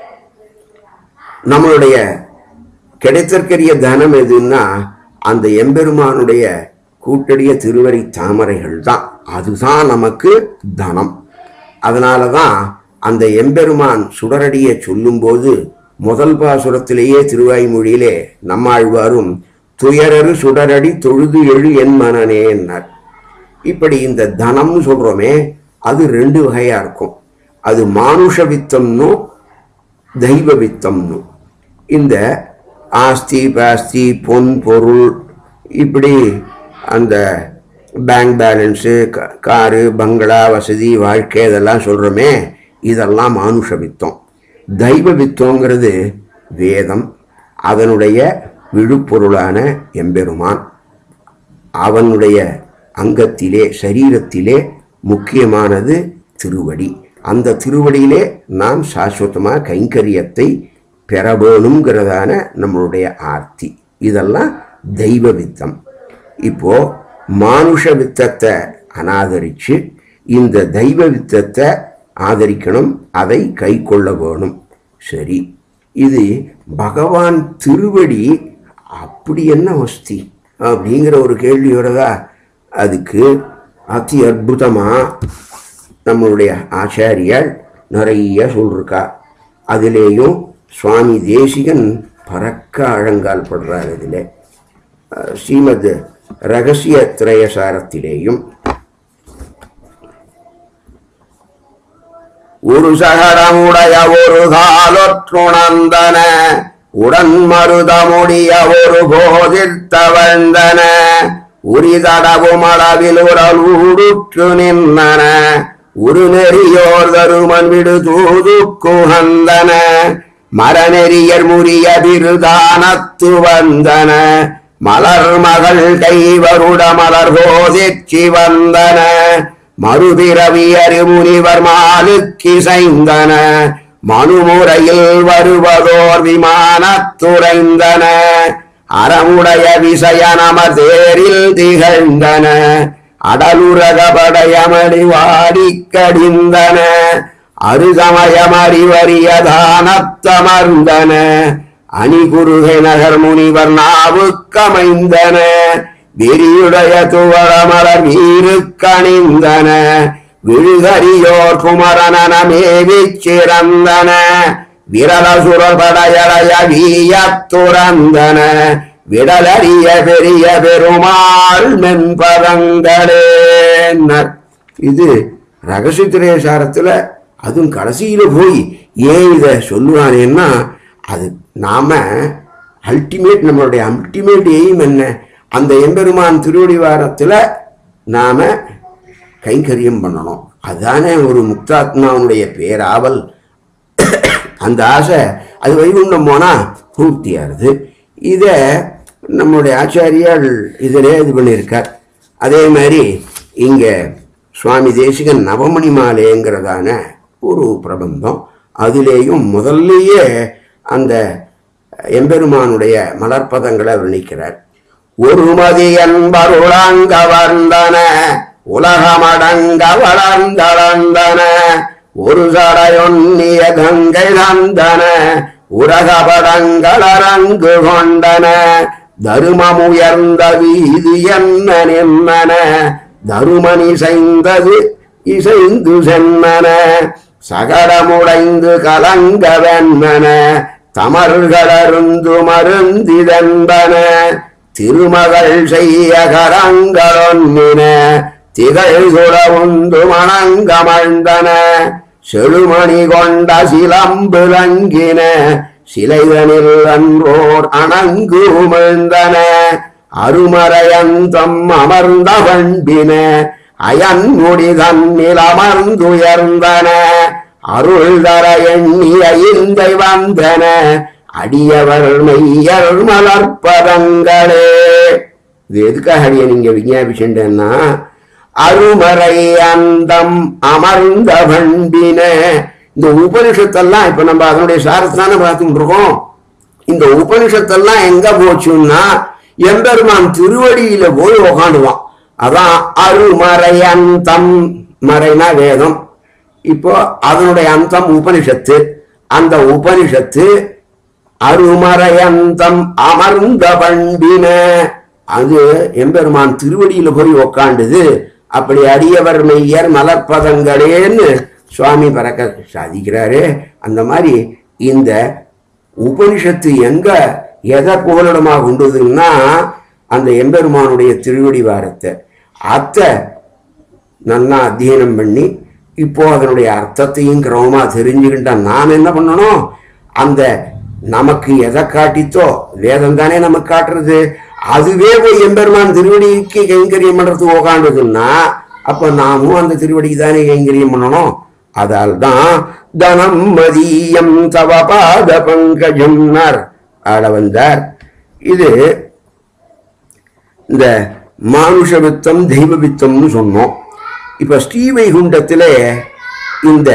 S1: நம்மளுடைய கிடைத்திருக்கிற தனம் எதுன்னா அந்த எம்பெருமானுடைய கூட்டடிய திருவரி தாமரைகள் தான் அதுதான் நமக்கு தனம் அதனால தான் அந்த எம்பெருமான் சுடரடியை சொல்லும்போது முதல் பாசுரத்திலேயே திருவாய்மொழியிலே நம்மாழ்வாரும் துயரரு சுடரடி தொழுது எழு என் மனனே என்னார் இப்படி இந்த தனம்னு சொல்றோமே அது ரெண்டு வகையா இருக்கும் அது மானுஷ வித்தம்னும் தெய்வ வித்தம்னு இந்த ஆஸ்தி பாஸ்தி பொன் பொருள் இப்படி அந்த பேங்க் பேலன்ஸு காரு பங்களா வசதி வாழ்க்கை இதெல்லாம் சொல்கிறோமே இதெல்லாம் மானுஷ வித்தம் தெய்வ வித்தங்கிறது வேதம் அதனுடைய விழுப்பொருளான எம்பெருமான் அவனுடைய அங்கத்திலே சரீரத்திலே முக்கியமானது திருவடி அந்த திருவடியிலே நாம் சாஸ்வதமாக கைங்கரியத்தை பெற வேணுங்கிறதான நம்மளுடைய ஆர்த்தி இதெல்லாம் தெய்வ வித்தம் இப்போ மானுஷ வித்தத்தை அனாதரிச்சு இந்த தெய்வ வித்தத்தை ஆதரிக்கணும் அதை கை கொள்ள வேணும் சரி இது பகவான் திருவடி அப்படி என்ன வஸ்தி அப்படிங்கிற ஒரு கேள்வி வருதா அதுக்கு அதி அற்புதமா நம்மளுடைய ஆச்சாரியால் நிறைய சொல்லிருக்கா அதிலேயும் சுவாமி தேசிகன் பறக்க அழங்கால் படுறார் இதில் ஸ்ரீமத் ரகசிய திரயசாரத்திலேயும் ஒரு சகடமுடைய ஒரு காலொற்றுணர்ந்தன உடன் மருதமுடிய ஒரு போதித்தவழ்ந்தன உரிதடவும் அளவில் உரல் ஊடுற்று நின்றன ஒரு நெறியோர் தருமன் விடு தூது குகந்தன மரநெறியர் முறிய விருதானத்து வந்தன மலர் மகள் கைவருட மலர் போதிச்சி வந்தன மறுபிறவியரு முனிவர் மாலுக்கிசைந்தன மனுமுறையில் வருவதோர் விமானத்துறைந்தன அறமுடைய விசயனமர் தேரில் திகழ்ந்தன அடலுரகபடையமடி வாடிக்கடிந்தன அருசமயமறிவறியதானத்தமர்ந்தன அணிகுருகை நகர் முனிவர் நாவுக்கமைந்தன விரியுடைய துவரமலர் வீருக்கணிந்தன விழுகரியோர் குமரனமேவிச் சிறந்தன விரலசுரர் படையடைய வீயத்துறந்தன விடலறிய பெரிய பெருமாள் மென்பதங்களே இது ரகசியத்திரேசாரத்துல அதுவும் கடைசியில போய் ஏன் இதை சொல்லுவானேன்னா அது நாம அல்டிமேட் நம்மளுடைய அல்டிமேட் எய்ம் என்ன அந்த எம்பெருமான் திருவடிவாரத்துல நாம கைங்கரியம் பண்ணணும் அதுதானே ஒரு முக்தாத்மாவுடைய பேராவல் அந்த ஆசை அது வைகுண்டம் போனா பூர்த்தியாகுது இதை நம்முடைய ஆச்சாரியால் இதிலே இது பண்ணியிருக்கார் அதே மாதிரி இங்கே சுவாமி தேசிகன் நவமணி மாலைங்கிறதான ஒரு பிரபந்தம் அதிலேயும் முதல்லையே அந்த எம்பெருமானுடைய மலர்பதங்களை வர்ணிக்கிறார் ஒரு மதியன் பருளாங்க வந்தன உலகமடங்க வளர்ந்தளந்தன ஒரு சடையொன்னிய கங்கை தந்தன உலகபடங்களரங்கு கொண்டன தருமமுயர்ந்த வீதி என்ன நிம்மன தருமணி செய்தது இசைந்து செம்மன சகடமுடைந்து கலங்க வெண்மன தமர்களருந்து மருந்திதன்பன திருமகள் செய்ய கரங்களொன்னின திகழ் சுடவுந்து மணங்கமழ்ந்தன செழுமணி கொண்ட சிலம்பு லங்கின சிலைதனில் அன்றோர் அணங்கு உமிழ்ந்தன அருமறையந்தம் அமர்ந்த பண்பின அயன்முடி தன்னில் அமர்ந்துயர்ந்தன அருள் தர எண்ணிய இந்தை வந்தன அடியவர் மெய்யர் மலர்ப்பதங்களே இது எதுக்காக அடிய நீங்க விஞ்ஞாபிச்சுட்டேன்னா அருமறை அந்தம் அமர்ந்த பண்பின இந்த உபனிஷத்தெல்லாம் இப்ப நம்ம அதனுடைய சாரத்தானே பார்த்துட்டு இருக்கோம் இந்த உபனிஷத்தெல்லாம் எங்க போச்சுன்னா எம்பெருமான் திருவடியில போய் உக்காண்டுவான் அதான் அருமறை அந்தம் மறைனா வேதம் இப்போ அதனுடைய அந்தம் உபனிஷத்து அந்த உபனிஷத்து அருமறையந்தம் அமர்ந்த பண்பின அது எம்பெருமான் திருவடியில போய் உக்காண்டுது அப்படி அடியவர் மெய்யர் மலர்ப்பதங்களேன்னு சுவாமி பறக்க சாதிக்கிறாரு அந்த மாதிரி இந்த உபனிஷத்து எங்க எதை புகலிடமாக கொண்டதுன்னா அந்த எம்பெருமானுடைய திருவடி வாரத்தை அத்தை நல்லா அத்தியனம் பண்ணி இப்போ அதனுடைய அர்த்தத்தையும் கிரமமா தெரிஞ்சுக்கிட்டா நாம் என்ன பண்ணணும் அந்த நமக்கு எதை காட்டித்தோ வேதம் தானே நமக்கு காட்டுறது அதுவே போய் எம்பெருமான் திருவடிக்கு கைங்கரியம் பண்றதுக்கு உக்காண்டதுன்னா அப்ப நாமும் அந்த திருவடிக்கு தானே கைங்கரியம் பண்ணணும் அதால் தான் தனம் மதியம் தவ பாத பங்கஜம்னார் ஆட வந்தார் இது இந்த மானுஷ வித்தம் தெய்வ வித்தம்னு சொன்னோம் இப்ப ஸ்ரீவைகுண்டத்தில் இந்த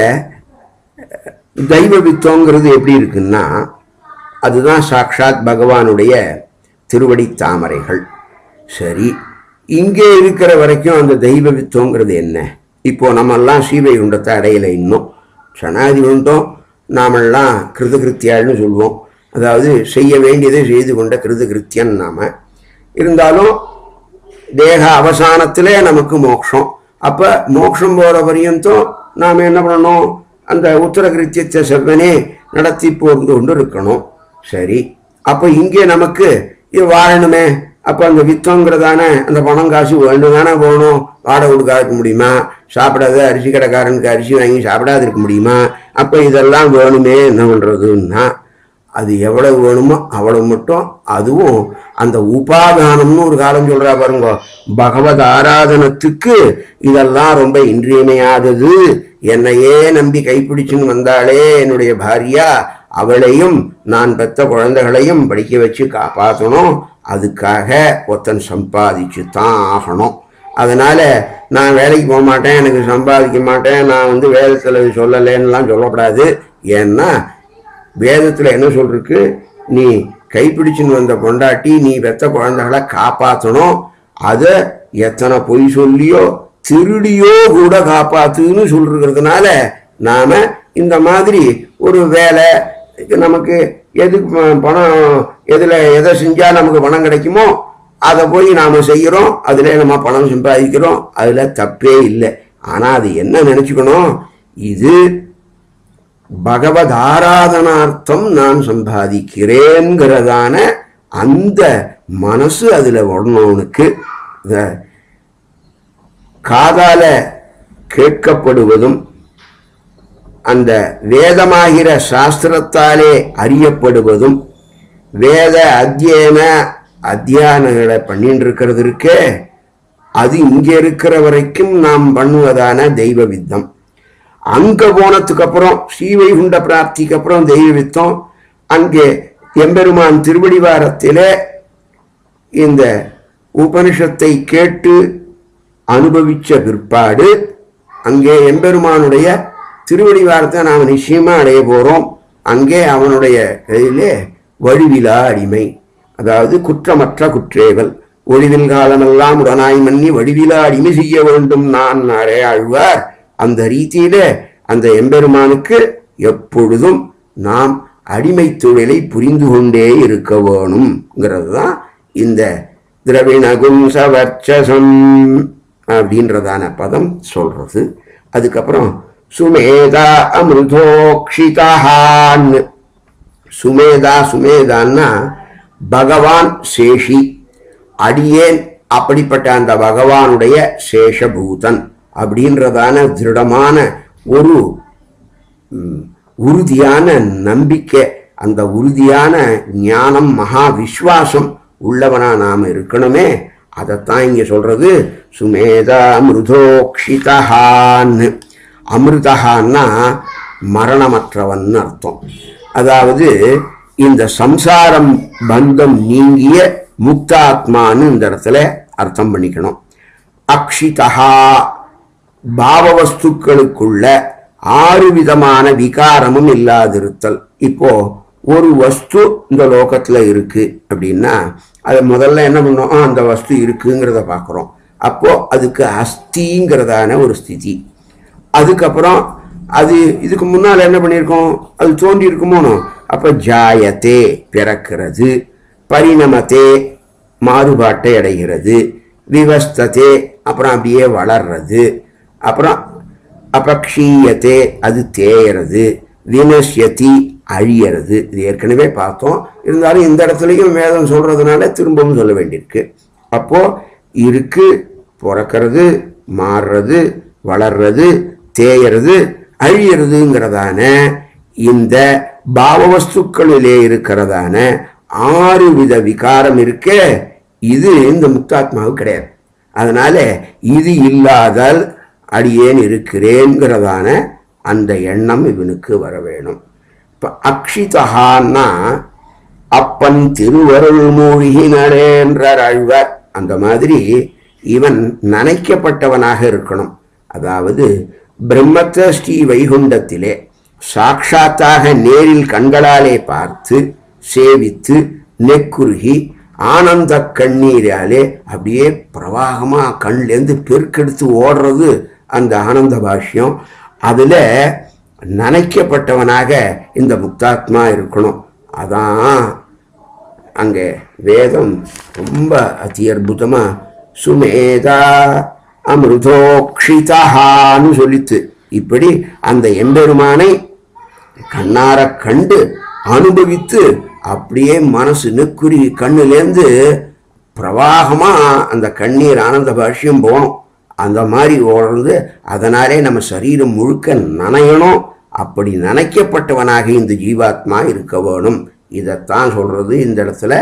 S1: தெய்வ வித்தம்ங்கிறது எப்படி இருக்குன்னா அதுதான் சாக்ஷாத் பகவானுடைய திருவடி தாமரைகள் சரி இங்கே இருக்கிற வரைக்கும் அந்த தெய்வ வித்தம்ங்கிறது என்ன இப்போ நம்மெல்லாம் ஸ்ரீவைகுண்டத்தை அடையலை இன்னும் சனாதிகுண்டம் நாமெல்லாம் கிருதகிருத்தியாள்னு சொல்லுவோம் அதாவது செய்ய வேண்டியதை செய்து கொண்ட கிருதகிருத்தியன் நாம இருந்தாலும் தேக அவசானத்திலே நமக்கு மோட்சம் அப்ப மோட்சம் போற பரியந்தம் நாம என்ன பண்ணணும் அந்த உத்தர கிருத்தியத்தை செவ்வனே நடத்தி போர்ந்து கொண்டு இருக்கணும் சரி அப்ப இங்கே நமக்கு இது வாழணுமே அப்ப அந்த வித்தங்கிறதான அந்த பணம் காசு வேண்டும் தானே போகணும் வாடகை கொடுக்காத இருக்க முடியுமா சாப்பிடாத அரிசி கடைக்காரனுக்கு அரிசி வாங்கி சாப்பிடாத இருக்க முடியுமா அப்ப இதெல்லாம் வேணுமே என்ன பண்றதுன்னா அது எவ்வளவு வேணுமோ அவ்வளவு மட்டும் அதுவும் அந்த உபாதானம்னு ஒரு காலம் சொல்றா பாருங்க பகவத் ஆராதனத்துக்கு இதெல்லாம் ரொம்ப இன்றியமையாதது என்னையே நம்பி கைப்பிடிச்சுன்னு வந்தாளே என்னுடைய பாரியா அவளையும் நான் பெத்த குழந்தைகளையும் படிக்க வச்சு காப்பாற்றணும் அதுக்காக ஒருத்தன் சம்பாதிச்சு தான் ஆகணும் அதனால நான் வேலைக்கு போக மாட்டேன் எனக்கு சம்பாதிக்க மாட்டேன் நான் வந்து வேதத்தில் சொல்லலைன்னுலாம் சொல்லக்கூடாது ஏன்னா வேதத்தில் என்ன சொல்றதுக்கு நீ கைப்பிடிச்சுன்னு வந்த பொண்டாட்டி நீ பெத்த குழந்தைகளை காப்பாற்றணும் அதை எத்தனை பொய் சொல்லியோ திருடியோ கூட காப்பாத்துன்னு சொல்றதுனால நாம இந்த மாதிரி ஒரு வேலை நமக்கு எதுக்கு ப- பணம் எதுல எதை செஞ்சா நமக்கு பணம் கிடைக்குமோ அதை போய் நாம செய்யறோம் அதுல நம்ம பணம் சம்பாதிக்கிறோம் அதுல தப்பே இல்லை ஆனா அது என்ன நினைச்சுக்கணும் இது பகவத் ஆராதனார்த்தம் நான் சம்பாதிக்கிறேங்கிறதான அந்த மனசு அதுல வரணும்னுக்கு இந்த காதால கேட்கப்படுவதும் அந்த வேதமாகிற சாஸ்திரத்தாலே அறியப்படுவதும் வேத அத்தியன அத்தியானங்களை பண்ணிட்டு இருக்கிறது இருக்கே அது இங்க இருக்கிற வரைக்கும் நாம் பண்ணுவதான தெய்வ வித்தம் அங்க போனதுக்கு அப்புறம் ஸ்ரீவைகுண்ட பிராப்திக்கு அப்புறம் தெய்வ வித்தம் அங்கே எம்பெருமான் திருவடிவாரத்திலே இந்த உபனிஷத்தை கேட்டு அனுபவிச்ச பிற்பாடு அங்கே எம்பெருமானுடைய திருவடிவாரத்தை நாம் நிச்சயமா அடைய போறோம் அங்கே அவனுடைய கையிலே வழுவிலா அடிமை அதாவது குற்றமற்ற குற்றேவல் ஒளிவில் காலமெல்லாம் உடனாய் மன்னி வடிவிலா அடிமை செய்ய வேண்டும் நான் நாரே ஆழ்வார் அந்த ரீதியில அந்த எம்பெருமானுக்கு எப்பொழுதும் நாம் அடிமை தொழிலை புரிந்து கொண்டே இருக்க வேணும்ங்கிறது தான் இந்த திரவிணகும் சவர்ச்சசம் அப்படின்றதான பதம் சொல்றது அதுக்கப்புறம் சுமேதா அமிர்தோக்ஷிதான்னு சுமேதா சுமேதான்னா பகவான் சேஷி அடியேன் அப்படிப்பட்ட அந்த பகவானுடைய சேஷபூதன் அப்படின்றதான திருடமான ஒரு ம், உறுதியான நம்பிக்கை அந்த உறுதியான ஞானம் மகா விஸ்வாசம் உள்ளவனா நாம் இருக்கணுமே அதைத்தான் இங்க சொல்றது சுமேதா அமிர்தோக்ஷிதஹான்னு அமிர்தஹான்னா மரணமற்றவன் அர்த்தம் அதாவது இந்த சம்சாரம் பந்தம் நீங்கிய முக்தாத்மான்னு இந்த இடத்துல அர்த்தம் பண்ணிக்கணும் அக்ஷிதஹா பாவவஸ்துக்களுக்குள்ள ஆறு விதமான விகாரமும் இல்லாதிருத்தல் இப்போ ஒரு வஸ்து இந்த லோகத்துல இருக்கு அப்படின்னா அது முதல்ல என்ன பண்ணோம் ஆ, அந்த வஸ்து இருக்குங்கிறத பார்க்குறோம் அப்போ அதுக்கு அஸ்திங்கிறதான ஒரு ஸ்திதி அதுக்கப்புறம் அது இதுக்கு முன்னால் என்ன பண்ணியிருக்கோம் அது தோன்றி இருக்குமோனோ அப்போ ஜாயத்தே பிறக்கிறது பரிணமத்தே மாறுபாட்டை அடைகிறது விவஸ்ததே அப்புறம் அப்படியே வளர்றது அப்புறம் அபக்ஷீயத்தே அது தேயறது வினஷ்யதி அழியறது இது ஏற்கனவே பார்த்தோம் இருந்தாலும் இந்த இடத்துலையும் வேதம் சொல்றதுனால திரும்பவும் சொல்ல வேண்டியிருக்கு அப்போ இருக்கு பிறக்கிறது மாறுறது வளர்றது தேயறது அழியறதுங்கிறதான இந்த பாவவஸ்துக்களிலே இருக்கிறதான ஆறு வித விகாரம் இருக்கே இது இந்த முக்தாத்மாவுக்கு கிடையாது அதனால இது இல்லாதால் அடியேன் இருக்கிறேங்கிறதான அந்த எண்ணம் இவனுக்கு வர வேணும் இப்ப அக்ஷிதஹான்னா அப்பன் திருவருள் மூழ்கினரே என்றார் ஆழ்வார் அந்த மாதிரி இவன் நனைக்கப்பட்டவனாக இருக்கணும் அதாவது பிரம்மத்த ஸ்ரீ வைகுண்டத்திலே சாட்சாத்தாக நேரில் கண்களாலே பார்த்து சேவித்து நெக்குருகி ஆனந்த கண்ணீராலே அப்படியே பிரவாகமா கண்லேருந்து பெருக்கெடுத்து ஓடுறது அந்த ஆனந்த பாஷ்யம் அதுல நனைக்கப்பட்டவனாக இந்த முக்தாத்மா இருக்கணும் அதான் அங்கே வேதம் ரொம்ப அதி அற்புதமா சுமேதா அமிர்தோக்ஷிதான்னு சொல்லித்து இப்படி அந்த எம்பெருமானை கண்ணார கண்டு அனுபவித்து அப்படியே மனசு நெக்குறி கண்ணுலேருந்து பிரவாகமா அந்த கண்ணீர் ஆனந்த பாஷ்யம் போகணும் அந்த மாதிரி ஓடுறது அதனாலே நம்ம சரீரம் முழுக்க நனையணும் அப்படி நனைக்கப்பட்டவனாக இந்த ஜீவாத்மா இருக்க வேணும் இதைத்தான் சொல்றது இந்த இடத்துல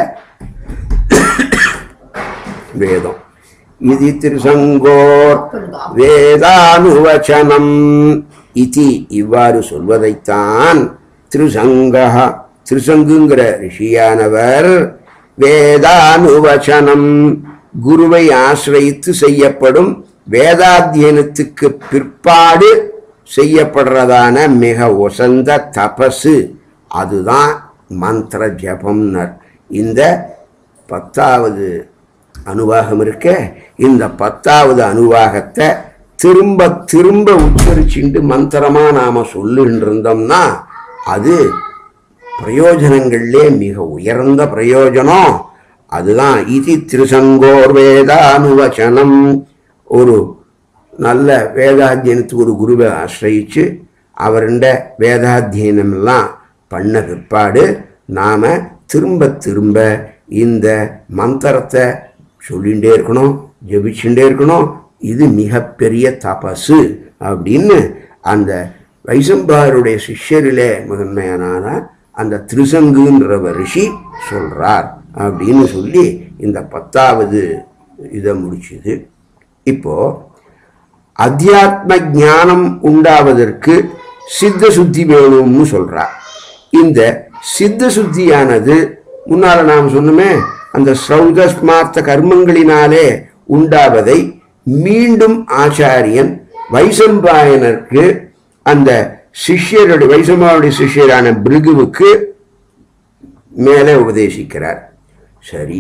S1: வேதம் இது திருசங்கோர் வேதானுவச்சனம் இதி இவ்வாறு சொல்வதைத்தான் திருசங்கா திருசங்குங்கிற ரிஷியானவர் வேதானுவச்சனம் குருவை ஆசிரயித்து செய்யப்படும் வேதாத்தியனத்துக்கு பிற்பாடு செய்யப்படுறதான மிக உசந்த தபசு அதுதான் மந்திர ஜபம்னர் இந்த பத்தாவது அனுவாகம் இருக்க இந்த பத்தாவது அனுவாகத்தை திரும்ப திரும்ப உச்சரிச்சுண்டு மந்திரமா நாம சொல்லிட்டு இருந்தோம்னா அது பிரயோஜனங்கள்லே மிக உயர்ந்த பிரயோஜனம் அதுதான் இதி திருசங்கோர் வேதானுவச்சனம் ஒரு நல்ல வேதாத்தியனத்துக்கு ஒரு குருவை ஆசிரயிச்சு அவருண்ட வேதாத்தியனம் எல்லாம் பண்ண பிற்பாடு நாம திரும்ப திரும்ப இந்த மந்திரத்தை சொல்லிகிட்டே இருக்கணும் ஜெபிச்சுட்டே இருக்கணும் இது மிகப்பெரிய தபசு அப்படின்னு அந்த வைசம்பாருடைய சிஷ்யரிலே முதன்மையான அந்த திருசங்குன்ற ரிஷி சொல்றார் அப்படின்னு சொல்லி இந்த பத்தாவது இதை முடிச்சுது இப்போ அத்தியாத்ம ஞானம் உண்டாவதற்கு சித்த சுத்தி வேணும்னு சொல்றார் இந்த சித்த சுத்தியானது முன்னால நாம் சொன்னோமே அந்த சௌதஸ்மார்த்த கர்மங்களினாலே உண்டாவதை மீண்டும் ஆச்சாரியன் வைசம்பாயனருக்கு அந்த சிஷ்யருடைய வைசம்பாவுடைய சிஷ்யரான பிருகுவுக்கு மேலே உபதேசிக்கிறார் சரி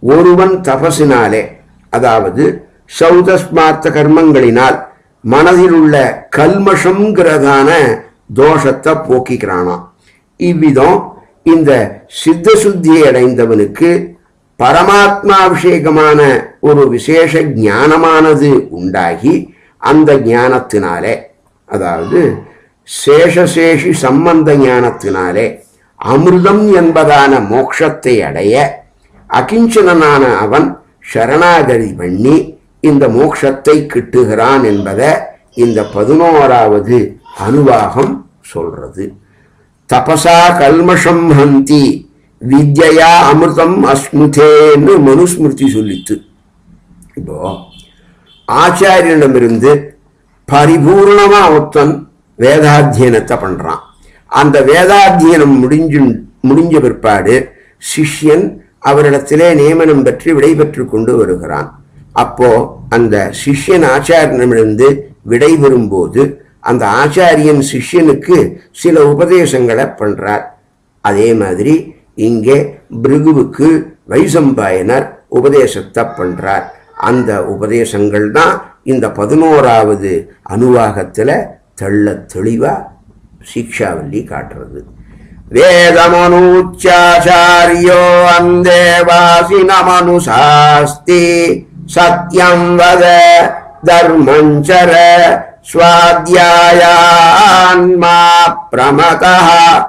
S1: ஒருவன் தபசினாலே அதாவது சௌதஸ்மார்த்த கர்மங்களினால் மனதில் உள்ள கல்மஷங்கிறதான தோஷத்தை போக்கிக்கிறானாம் இவ்விதம் இந்த சித்த சுத்தியை அடைந்தவனுக்கு பரமாத்மாபிஷேகமான ஒரு விசேஷ ஞானமானது உண்டாகி அந்த ஞானத்தினாலே அதாவது சேஷசேஷி சம்பந்த ஞானத்தினாலே அமிர்தம் என்பதான மோட்சத்தை அடைய அகிஞ்சனான அவன் சரணாகதி பண்ணி இந்த மோட்சத்தை கிட்டுகிறான் என்பதை இந்த பதினோராவது அனுவாகம் சொல்றது தபசா கல்மஷம் ஹந்தி வித்யா அமிர்தம் அஸ்முதேன்னு மனுஸ்மிருதி சொல்லித்து இப்போ ஆச்சாரியனிடமிருந்து பரிபூர்ணமா ஒருத்தன் வேதாத்தியனத்தை பண்றான் அந்த வேதாத்தியனம் முடிஞ்சு முடிஞ்ச பிற்பாடு சிஷ்யன் அவரிடத்திலே நியமனம் பெற்று விடைபெற்று கொண்டு வருகிறான் அப்போ அந்த சிஷ்யன் ஆச்சாரியனிடமிருந்து விடைபெறும் போது அந்த ஆச்சாரியன் சிஷ்யனுக்கு சில உபதேசங்களை பண்றார் அதே மாதிரி இங்கே பிருகுவுக்கு வைசம்பாயனர் உபதேசத்தை பண்றார் அந்த உபதேசங்கள் தான் இந்த பதினோராவது அனுவாகத்துல தெள்ள தெளிவா சீக்ஷாவல்லி காட்டுறது வேதமனுச்சாச்சாரியோ அந்தேவாசினமனுசாஸ்தி சத்யம் வத தர்மஞ்சர स्वाध्यायान्मा प्रमतः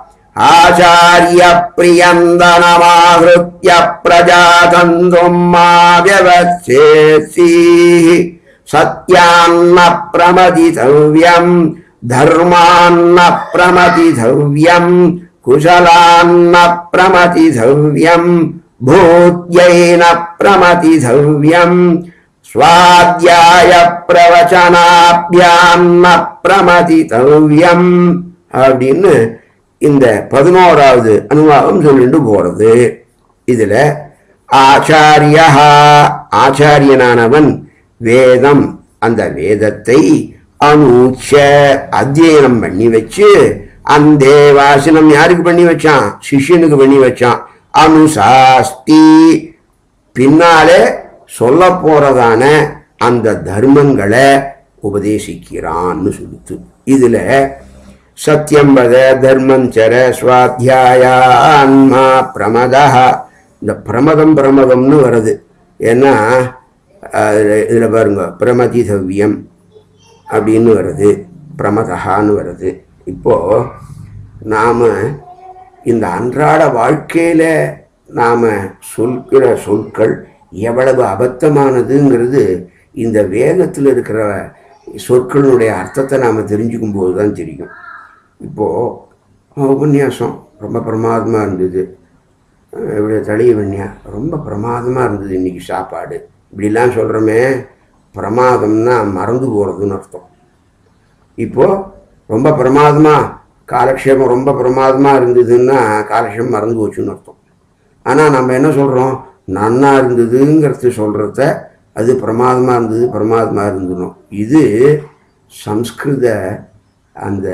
S1: आचार्यप्रियन्दनमाहृत्य प्रजातन्तुम् मा व्यवच्छेत्सीः सत्यान्न प्रमदितव्यम् धर्मान्न प्रमतिधव्यम् कुशलान्न प्रमतिधव्यम् भूत्यैन प्रमतिधव्यम् சுவாத்தியாய பிரவச்சனாபியான்ன பிரமதித்தவ்யம் அப்படின்னு இந்த பதினோராவது அனுவாகம் சொல்லிட்டு போறது இதுல ஆச்சாரியா ஆச்சாரியனானவன் வேதம் அந்த வேதத்தை அனூச்ச அத்தியனம் பண்ணி வச்சு அந்த வாசனம் யாருக்கு பண்ணி வச்சான் சிஷ்யனுக்கு பண்ணி வச்சான் அனுசாஸ்தி பின்னாலே சொல்ல போறதான அந்த தர்மங்களை உபதேசிக்கிறான்னு சொல்லுது இதுல சத்தியம்பத தர்மஞ்சர சுவாத்தியாயான்மா பிரமதா இந்த பிரமதம் பிரமதம்னு வருது ஏன்னா அதுல- இதுல பாருங்க பிரமதிதவ்யம் அப்படின்னு வருது பிரமதகான்னு வருது இப்போ நாம இந்த அன்றாட வாழ்க்கையில நாம சொல்கிற சொற்கள் எவ்வளவு அபத்தமானதுங்கிறது இந்த வேதத்தில் இருக்கிற சொற்களுடைய அர்த்தத்தை நாம் தெரிஞ்சுக்கும் போது தான் தெரியும் இப்போது உபன்யாசம் ரொம்ப பிரமாதமாக இருந்தது அஹ் இப்படி தளிய வெண்ணியா ரொம்ப பிரமாதமாக இருந்தது இன்னைக்கு சாப்பாடு இப்படிலாம் சொல்கிறோமே பிரமாதம்னா மறந்து போகிறதுன்னு அர்த்தம் இப்போ ரொம்ப பிரமாதமா காலக்ஷேபம் ரொம்ப பிரமாதமா இருந்ததுன்னா காலக்ஷேபம் மறந்து போச்சுன்னு அர்த்தம் ஆனால் நம்ம என்ன சொல்கிறோம் நன்னா இருந்ததுங்கிறது சொல்கிறத அது பிரமாதமா இருந்தது பிரமாதமா இருந்துடும் இது சம்ஸ்கிருத அந்த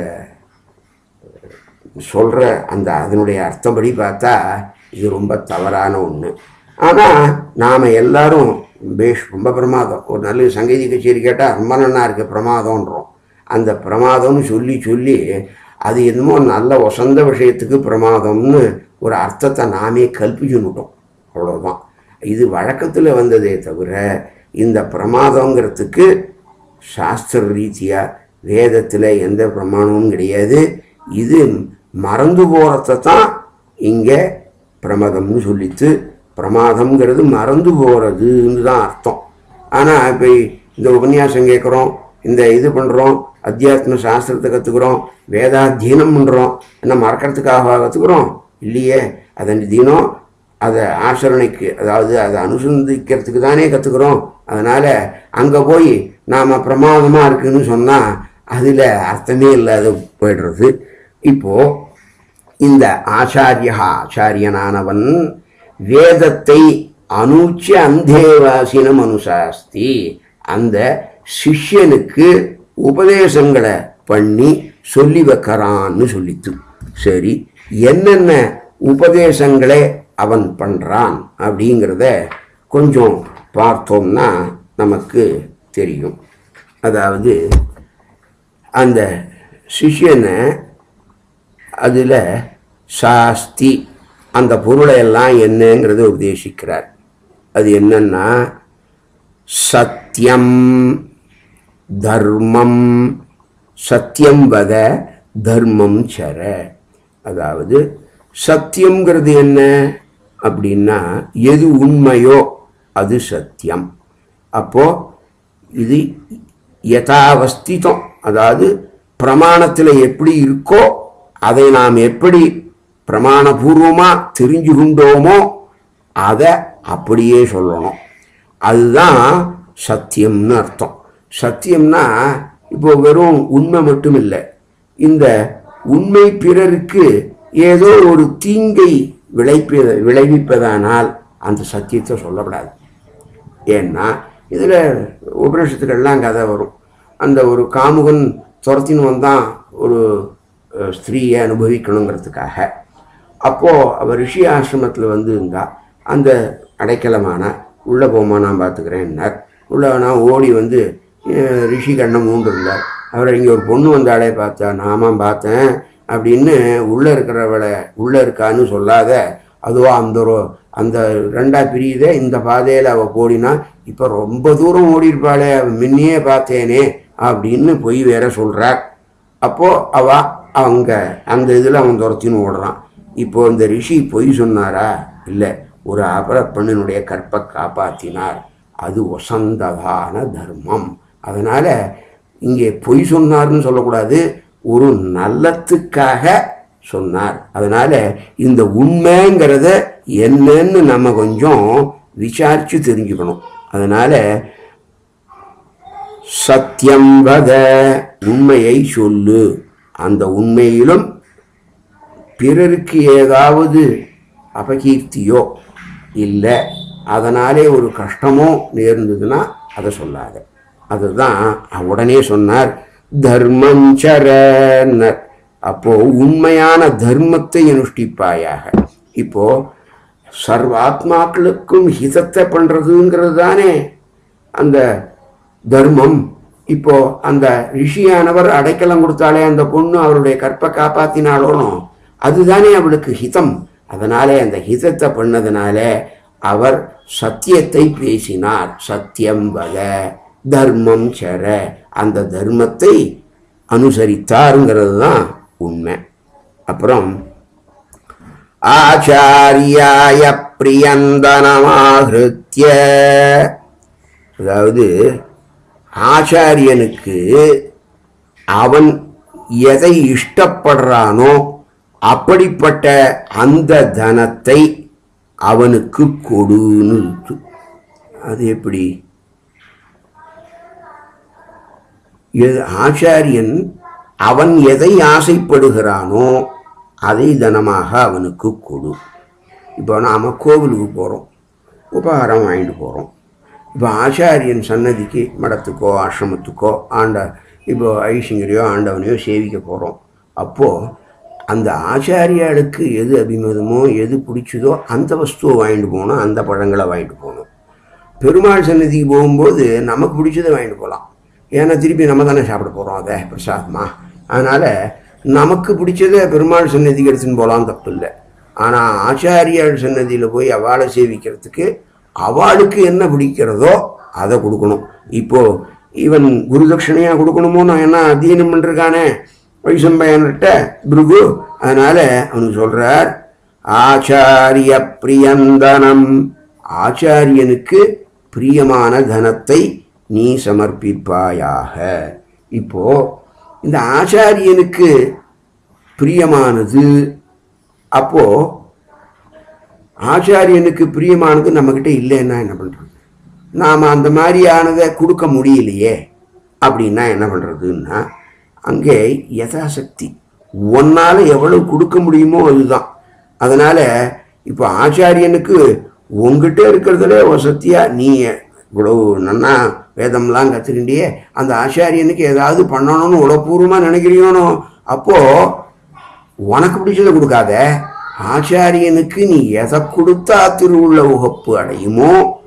S1: சொல்கிற அந்த அதனுடைய அர்த்தப்படி பார்த்தா இது ரொம்ப தவறான ஒன்று ஆனால் நாம் எல்லாரும் பேஷ் ரொம்ப பிரமாதம் ஒரு நல்ல சங்கீத கச்சேரி கேட்டால் ரொம்ப நன்னா இருக்கு பிரமாதம்ன்றோம் அந்த பிரமாதம்னு சொல்லி சொல்லி அது என்னமோ நல்ல வசந்த விஷயத்துக்கு பிரமாதம்னு ஒரு அர்த்தத்தை நாமே கல்பிச்சுன்னுட்டோம் அவ்வளோதான் இது வழக்கத்தில் வந்ததே தவிர இந்த பிரமாதங்கிறதுக்கு சாஸ்திர ரீதியாக வேதத்தில் எந்த பிரமாணமும் கிடையாது இது மறந்து போகிறத தான் இங்கே பிரமதம்னு சொல்லித்து பிரமாதம்ங்கிறது மறந்து போகிறதுன்னு தான் அர்த்தம் ஆனால் இப்போ இந்த உபன்யாசம் கேட்குறோம் இந்த இது பண்ணுறோம் அத்தியாத்ம சாஸ்திரத்தை கற்றுக்குறோம் வேதாத்தியனம் பண்ணுறோம் என்ன மறக்கிறதுக்காக கற்றுக்குறோம் இல்லையே அதன் தினம் அதை ஆசரணைக்கு அதாவது அதை அனுசந்திக்கிறதுக்கு தானே கற்றுக்குறோம் அதனால் அங்கே போய் நாம் பிரமாதமாக இருக்குன்னு சொன்னால் அதில் அர்த்தமே இல்லாத போயிடுறது இப்போது இந்த ஆச்சாரியா ஆச்சாரியனானவன் வேதத்தை அனூச்ச அந்தேவாசினம் அனுசாஸ்தி அந்த சிஷ்யனுக்கு உபதேசங்களை பண்ணி சொல்லி வைக்கிறான்னு சொல்லித்து சரி என்னென்ன உபதேசங்களை அவன் பண்றான் அப்படிங்கிறத கொஞ்சம் பார்த்தோம்னா நமக்கு தெரியும் அதாவது அந்த சிஷ்யனை அதில் சாஸ்தி அந்த பொருளை எல்லாம் என்னங்கிறத உபதேசிக்கிறார் அது என்னன்னா சத்தியம் தர்மம் சத்தியம் வத தர்மம் சர அதாவது சத்தியம்ங்கிறது என்ன அப்படின்னா எது உண்மையோ அது சத்தியம் அப்போ இது யதாவஸ்திதம் அதாவது பிரமாணத்தில் எப்படி இருக்கோ அதை நாம் எப்படி பிரமாணபூர்வமாக தெரிஞ்சுக்கின்றோமோ அதை அப்படியே சொல்லணும் அதுதான் சத்தியம்னு அர்த்தம் சத்தியம்னா இப்போ வெறும் உண்மை மட்டும் இல்லை இந்த உண்மை பிறருக்கு ஏதோ ஒரு தீங்கை விளைப்ப விளைவிப்பதானால் அந்த சத்தியத்தை சொல்லப்படாது ஏன்னா இதில் உபநிஷத்துக்கள்லாம் கதை வரும் அந்த ஒரு காமுகன் துரத்தின்னு வந்தான் ஒரு அஹ், ஸ்திரீயை அனுபவிக்கணுங்கிறதுக்காக அப்போது அவர் ரிஷி ஆசிரமத்தில் வந்து இருந்தா அந்த அடைக்கலமான உள்ளே போமா நான் பார்த்துக்கிறேன்னார் உள்ளே நான் ஓடி வந்து அஹ், ரிஷி கண்ணம் மூண்டு இருந்தார் அவரை இங்கே ஒரு பொண்ணு வந்தாலே பார்த்தா நாமாம் பார்த்தேன் அப்படின்னு உள்ளே இருக்கிறவளை உள்ளே இருக்கான்னு சொல்லாத அதுவா அந்த ரோ- அந்த ரெண்டா பிரியுதே இந்த பாதையில் அவள் போடினா இப்போ ரொம்ப தூரம் ஓடி இருப்பாளே அவ முன்னையே பார்த்தேனே அப்படின்னு பொய் வேற சொல்கிறார் அப்போ அவ அவங்க அந்த இதில் அவன் துரத்தின்னு ஓடுறான் இப்போ இந்த ரிஷி பொய் சொன்னாரா இல்லை ஒரு அபர பெண்ணினுடைய கற்பை காப்பாற்றினார் அது வசந்ததான தர்மம் அதனால இங்கே பொய் சொன்னார்னு சொல்லக்கூடாது ஒரு நல்லத்துக்காக சொன்னார் அதனால இந்த உண்மைங்கிறத என்னன்னு நம்ம கொஞ்சம் விசாரிச்சு தெரிஞ்சுக்கணும் அதனால சத்தியம் வத உண்மையை சொல்லு அந்த உண்மையிலும் பிறருக்கு ஏதாவது அபகீர்த்தியோ இல்லை அதனாலே ஒரு கஷ்டமோ நேர்ந்ததுன்னா அதை சொல்லாத அதுதான் உடனே சொன்னார் தர்மஞ்சரனர் அப்போ உண்மையான தர்மத்தை அனுஷ்டிப்பாயாக இப்போ சர்வாத்மாக்களுக்கும் ஹிதத்தை பண்றதுங்கிறது தானே அந்த தர்மம் இப்போ அந்த ரிஷியானவர் அடைக்கலம் கொடுத்தாலே அந்த பொண்ணு அவருடைய கற்பை காப்பாத்தினாலும் அதுதானே அவளுக்கு ஹிதம் அதனாலே அந்த ஹிதத்தை பண்ணதுனால அவர் சத்தியத்தை பேசினார் சத்தியம் வத தர்மம் சர அந்த தர்மத்தை அனுசரித்தாருங்கிறது தான் உண்மை அப்புறம் ஆச்சாரியாய பிரியந்தனமாகிருத்திய அதாவது ஆச்சாரியனுக்கு அவன் எதை இஷ்டப்படுறானோ அப்படிப்பட்ட அந்த தனத்தை அவனுக்கு கொடுன்னு இருக்கு. அது எப்படி எது- ஆச்சாரியன் அவன் எதை ஆசைப்படுகிறானோ அதை தனமாக அவனுக்கு கொடு இப்போ நாம் கோவிலுக்கு போகிறோம் உபகாரம் வாங்கிட்டு போகிறோம் இப்போ ஆச்சாரியன் சன்னதிக்கு மடத்துக்கோ ஆசிரமத்துக்கோ ஆண்ட இப்போ ஐசிங்கரையோ ஆண்டவனையோ சேவிக்க போகிறோம் அப்போது அந்த ஆச்சாரியாளுக்கு எது அபிமதமோ எது பிடிச்சதோ அந்த வஸ்துவை வாங்கிட்டு போகணும் அந்த பழங்களை வாங்கிட்டு போகணும் பெருமாள் சன்னதிக்கு போகும்போது நமக்கு பிடிச்சதை வாங்கிட்டு போகலாம் ஏன்னா திருப்பி நம்ம தானே சாப்பிட போகிறோம் அதை பிரசாதமா அதனால் நமக்கு பிடிச்சதை பெருமாள் சன்னதிக்கு எடுத்துன்னு போகலாம் தப்பு இல்லை ஆனால் ஆச்சாரியாள் சன்னதியில் போய் அவளை சேவிக்கிறதுக்கு அவளுக்கு என்ன பிடிக்கிறதோ அதை கொடுக்கணும் இப்போது இவன் குருதட்சணையாக கொடுக்கணுமோ நான் என்ன அத்தியனம் பண்ணிருக்கானே வைசம்பயன்கிட்ட பிருகு அதனால் அவனுக்கு சொல்கிறார் ஆச்சாரிய பிரியந்தனம் ஆச்சாரியனுக்கு பிரியமான தனத்தை நீ சமர்ப்பிப்பாயாக இப்போ இந்த ஆச்சாரியனுக்கு பிரியமானது அப்போ ஆச்சாரியனுக்கு பிரியமானது நம்மக்கிட்ட இல்லைன்னா என்ன பண்ணுறது நாம் அந்த மாதிரியானதை கொடுக்க முடியலையே அப்படின்னா என்ன பண்ணுறதுன்னா அங்கே யதாசக்தி ஒன்னால் எவ்வளவு கொடுக்க முடியுமோ அதுதான் அதனால் இப்போ ஆச்சாரியனுக்கு உங்ககிட்ட இருக்கிறதுல வசதியாக நீ இவ்வளவு நன்னா வேதம்லாம் கற்றுக்கிண்டியே அந்த ஆச்சாரியனுக்கு ஏதாவது பண்ணணும்னு உளப்பூர்வமாக நினைக்கிறியோனோ அப்போது உனக்கு பிடிச்சதை கொடுக்காத ஆச்சாரியனுக்கு நீ எதை கொடுத்தா திருவுள்ள உகப்பு அடையுமோ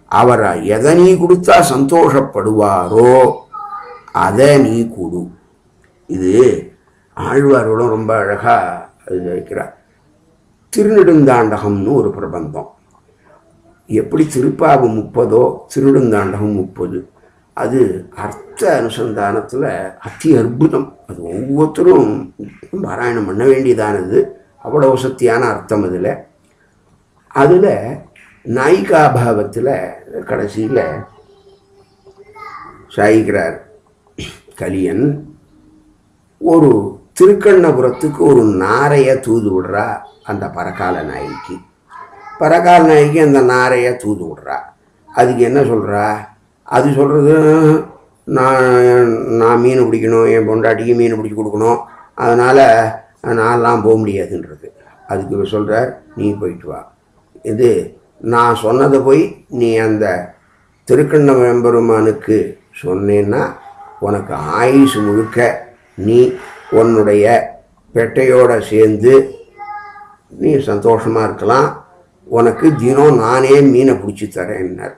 S1: அவர் எதை நீ கொடுத்தா சந்தோஷப்படுவாரோ அதை நீ கொடு இது ஆழ்வார்களும் ரொம்ப அழகா இது வைக்கிறார் திருநெடுந்தாண்டகம்னு ஒரு பிரபந்தம் எப்படி திருப்பாவு முப்பதோ திருநெடுந்தாண்டகம் முப்பது அது அர்த்த அனுசந்தானத்தில் அத்தி அற்புதம் அது ஒவ்வொருத்தரும் பாராயணம் பண்ண வேண்டியதானது அவ்வளோ சக்தியான அர்த்தம் அதில் அதில் நாயிகாபாவத்தில் கடைசியில் சாய்கிறார் கலியன் ஒரு திருக்கண்ணபுரத்துக்கு ஒரு நாரையை தூது விடுறா அந்த பரகால நாய்க்கு பரகால நாய்க்கு அந்த நாரையை தூது விடுறா அதுக்கு என்ன சொல்கிறா அது சொல்கிறது நான் நான் மீன் பிடிக்கணும் என் பொண்டாட்டிக்கு மீன் பிடிச்சி கொடுக்கணும் அதனால் நான்லாம் போக முடியாதுன்றது அதுக்கு சொல்கிறார் நீ போயிட்டு வா இது நான் சொன்னதை போய் நீ அந்த திருக்கண்ண வெம்பெருமானுக்கு சொன்னேன்னா உனக்கு ஆயுசு முழுக்க நீ உன்னுடைய பெட்டையோட சேர்ந்து நீ சந்தோஷமாக இருக்கலாம் உனக்கு தினம் நானே மீனை பிடிச்சி தரேன்னார்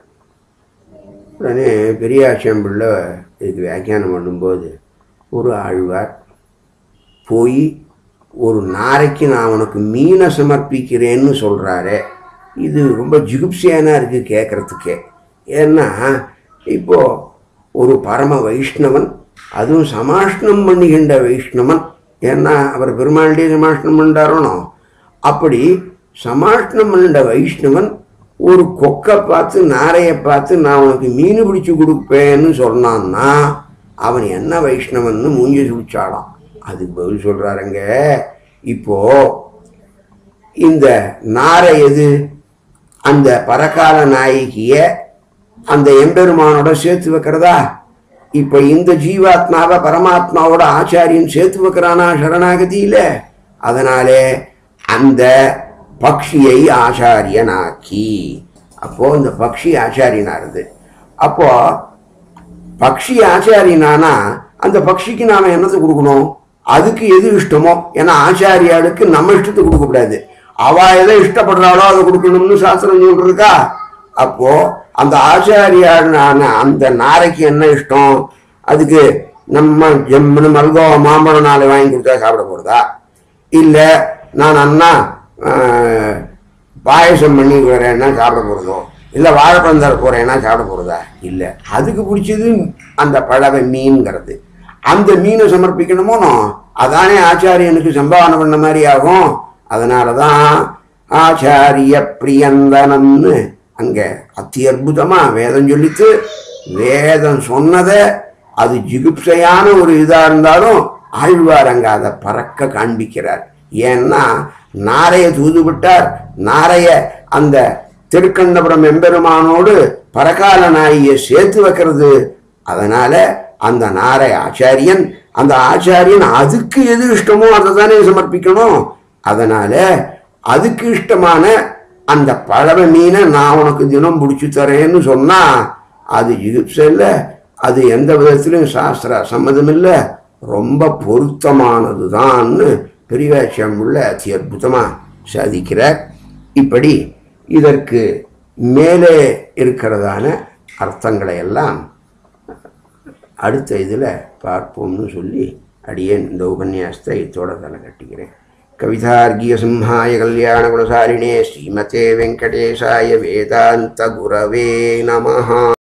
S1: உடனே பெரியாட்சியம் பிள்ளை இதுக்கு வியாக்கியானம் பண்ணும்போது ஒரு ஆழ்வார் போய் ஒரு நாரைக்கு நான் உனக்கு மீனை சமர்ப்பிக்கிறேன்னு சொல்கிறாரே இது ரொம்ப ஜிகுப்சியானா இருக்குது கேட்குறதுக்கே ஏன்னா இப்போது ஒரு பரம வைஷ்ணவன் அதுவும் சமாஷ்ணம் பண்ணுகின்ற வைஷ்ணவன் ஏன்னா அவர் பெருமாள்டே சமாஷ்ணம் பண்ணாரோனோ அப்படி சமாஷ்ணம் பண்ணுற வைஷ்ணவன் ஒரு கொக்கை பார்த்து நாரையை பார்த்து நான் உனக்கு மீன் பிடிச்சி கொடுப்பேன்னு சொன்னான்னா அவன் என்ன வைஷ்ணவன்னு மூஞ்சி சுடிச்சாடாம் அதுக்கு பதில் சொல்கிறாருங்க இப்போ இந்த நாரை எது அந்த பரகால நாயகிய அந்த எம்பெருமானோட சேர்த்து வைக்கிறதா இப்ப இந்த ஜீவாத்மாவை பரமாத்மாவோட ஆச்சாரியன் சேர்த்து வைக்கிறானா சரணாகதியில அதனாலே அந்த பக்ஷியை ஆச்சாரியனாக்கி அப்போ இந்த பக்ஷி ஆச்சாரியனாருது அப்போ பக்ஷி ஆச்சாரியனானா அந்த பக்ஷிக்கு நாம என்னத்தை கொடுக்கணும் அதுக்கு எது இஷ்டமோ ஏன்னா ஆச்சாரியாளுக்கு நம்ம இஷ்டத்துக்கு கொடுக்கக்கூடாது அவ எதை இஷ்டப்படுறாளோ அதை கொடுக்கணும்னு சாஸ்திரம் சொல்றதுக்கா அப்போ அந்த ஆச்சாரியான அந்த நாரைக்கு என்ன இஷ்டம் அதுக்கு நம்ம ஜம்முன்னு மல்கோ மாம்பழம் நாளை வாங்கி கொடுத்தா சாப்பிட போறதா இல்ல நான் அண்ணா ஆஹ், பாயசம் பண்ணி வரேன்னா சாப்பிட போறதோ இல்ல வாழைப்பழம் தர போறேன்னா சாப்பிட போறதா இல்ல அதுக்கு பிடிச்சது அந்த பழவை மீன்கிறது அந்த மீனை சமர்ப்பிக்கணுமோனோ அதானே ஆச்சாரியனுக்கு சம்பாவனை பண்ண மாதிரி ஆகும் அதனாலதான் ஆச்சாரிய பிரியந்தனம்னு அங்க அத்தி அற்புதமா வேதம் சொல்லித்து வேதம் சொன்னதை அது ஜிகுப்சையான ஒரு இதா இருந்தாலும் ஆழ்வார் அங்க அதை பறக்க காண்பிக்கிறார் ஏன்னா நாரைய தூது விட்டார் நாரைய அந்த திருக்கண்டபுரம் எம்பெருமானோடு பரகால நாயை சேர்த்து வைக்கிறது அதனால அந்த நாரை ஆச்சாரியன் அந்த ஆச்சாரியன் அதுக்கு எது இஷ்டமோ அதை தானே சமர்ப்பிக்கணும் அதனால அதுக்கு இஷ்டமான அந்த பழவ மீனை நான் உனக்கு தினம் பிடிச்சி தரேன்னு சொன்னா அது யுகிப்ச இல்லை அது எந்த விதத்திலும் சாஸ்திர சம்மதம் இல்லை ரொம்ப பொருத்தமானது தான்னு பெரியவாச்சியம் உள்ள அதி அற்புதமா சாதிக்கிறார் இப்படி இதற்கு மேலே இருக்கிறதான அர்த்தங்களை எல்லாம் அடுத்த இதில் பார்ப்போம்னு சொல்லி அடியேன் இந்த உபன்யாசத்தை இத்தோட தலை கட்டுகிறேன் கவிதார்கிய சிம்ஹாய கல்யாண குணசாரிணே ஸ்ரீமதே வெங்கடேசாய வேதாந்த குரவே நமஹா